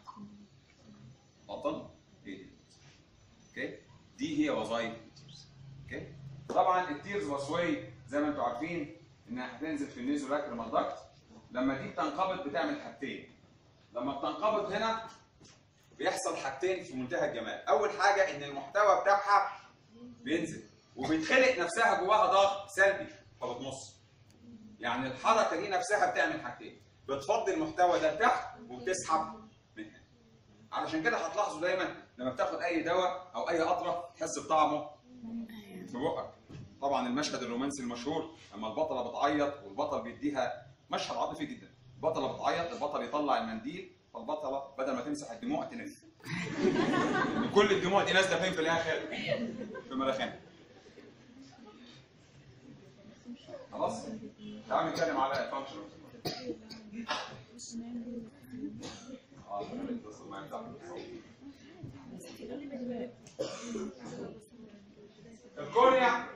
Speaker 1: بطل ايه دي؟ اوكي؟ دي هي وظائف التيرز. اوكي؟ طبعا التيرز وسوي زي ما انتم عارفين انها هتنزل في النيزو لاكريمال داكت لما دي بتنقبض بتعمل حاجتين لما بتنقبض هنا بيحصل حاجتين في منتهى الجمال اول حاجه ان المحتوى بتاعها بينزل وبتخلق نفسها جواها ضغط سلبي فبتمص يعني الحركه دي نفسها بتعمل حاجتين بتفضي المحتوى ده لتحت وبتسحب من هنا علشان كده هتلاحظوا دايما لما بتاخد اي دواء او اي قطره تحس بطعمه في بقك طبعا المشهد الرومانسي المشهور لما البطله بتعيط والبطل بيديها مشهد عاطفي جدا البطله بتعيط البطل يطلع المنديل فالبطله بدل ما تمسح الدموع تنف لأن كل الدموع دي نازله فين في الاخر في مناخيرها خلاص تعالوا نتكلم على الفانكشن اه اتصل معايا بتاع الكورنيا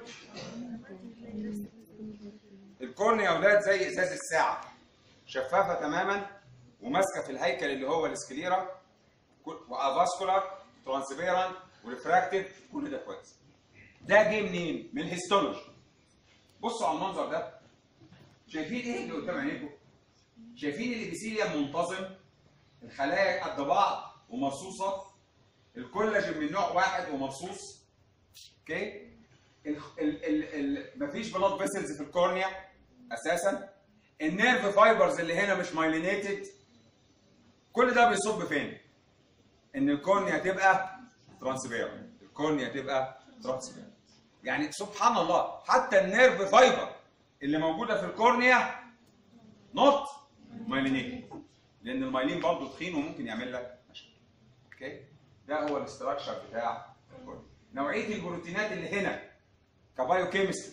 Speaker 1: الكورنيا يا اولاد زي ازاز الساعه شفافه تماما وماسكه في الهيكل اللي هو السكليرا وافاسكولار ترانسبيرنت وريفراكتيف كل ده كويس ده جه منين؟ من الهيستولوجي بصوا على المنظر ده شايفين ايه اللي قدام عينيكم؟ شايفين الابيثيليوم منتظم الخلايا قد بعض ومرصوصه الكولاجين من نوع واحد ومرصوص اوكي ال ال ال ال مفيش بلاد فيسلز في الكورنيا اساسا النيرف فايبرز اللي هنا مش مايلينيتد كل ده بيصب فين؟ ان الكورنيا تبقى ترانسبيرنت الكورنيا تبقى ترانسبيرنت يعني سبحان الله حتى النيرف فايبر اللي موجوده في الكورنيا نوت مايلينيتد لان المايلين برضه تخين وممكن يعمل لك مشاكل اوكي ده هو الاستراكشر بتاع الكورنيا نوعيه البروتينات اللي هنا كبايو كيمستري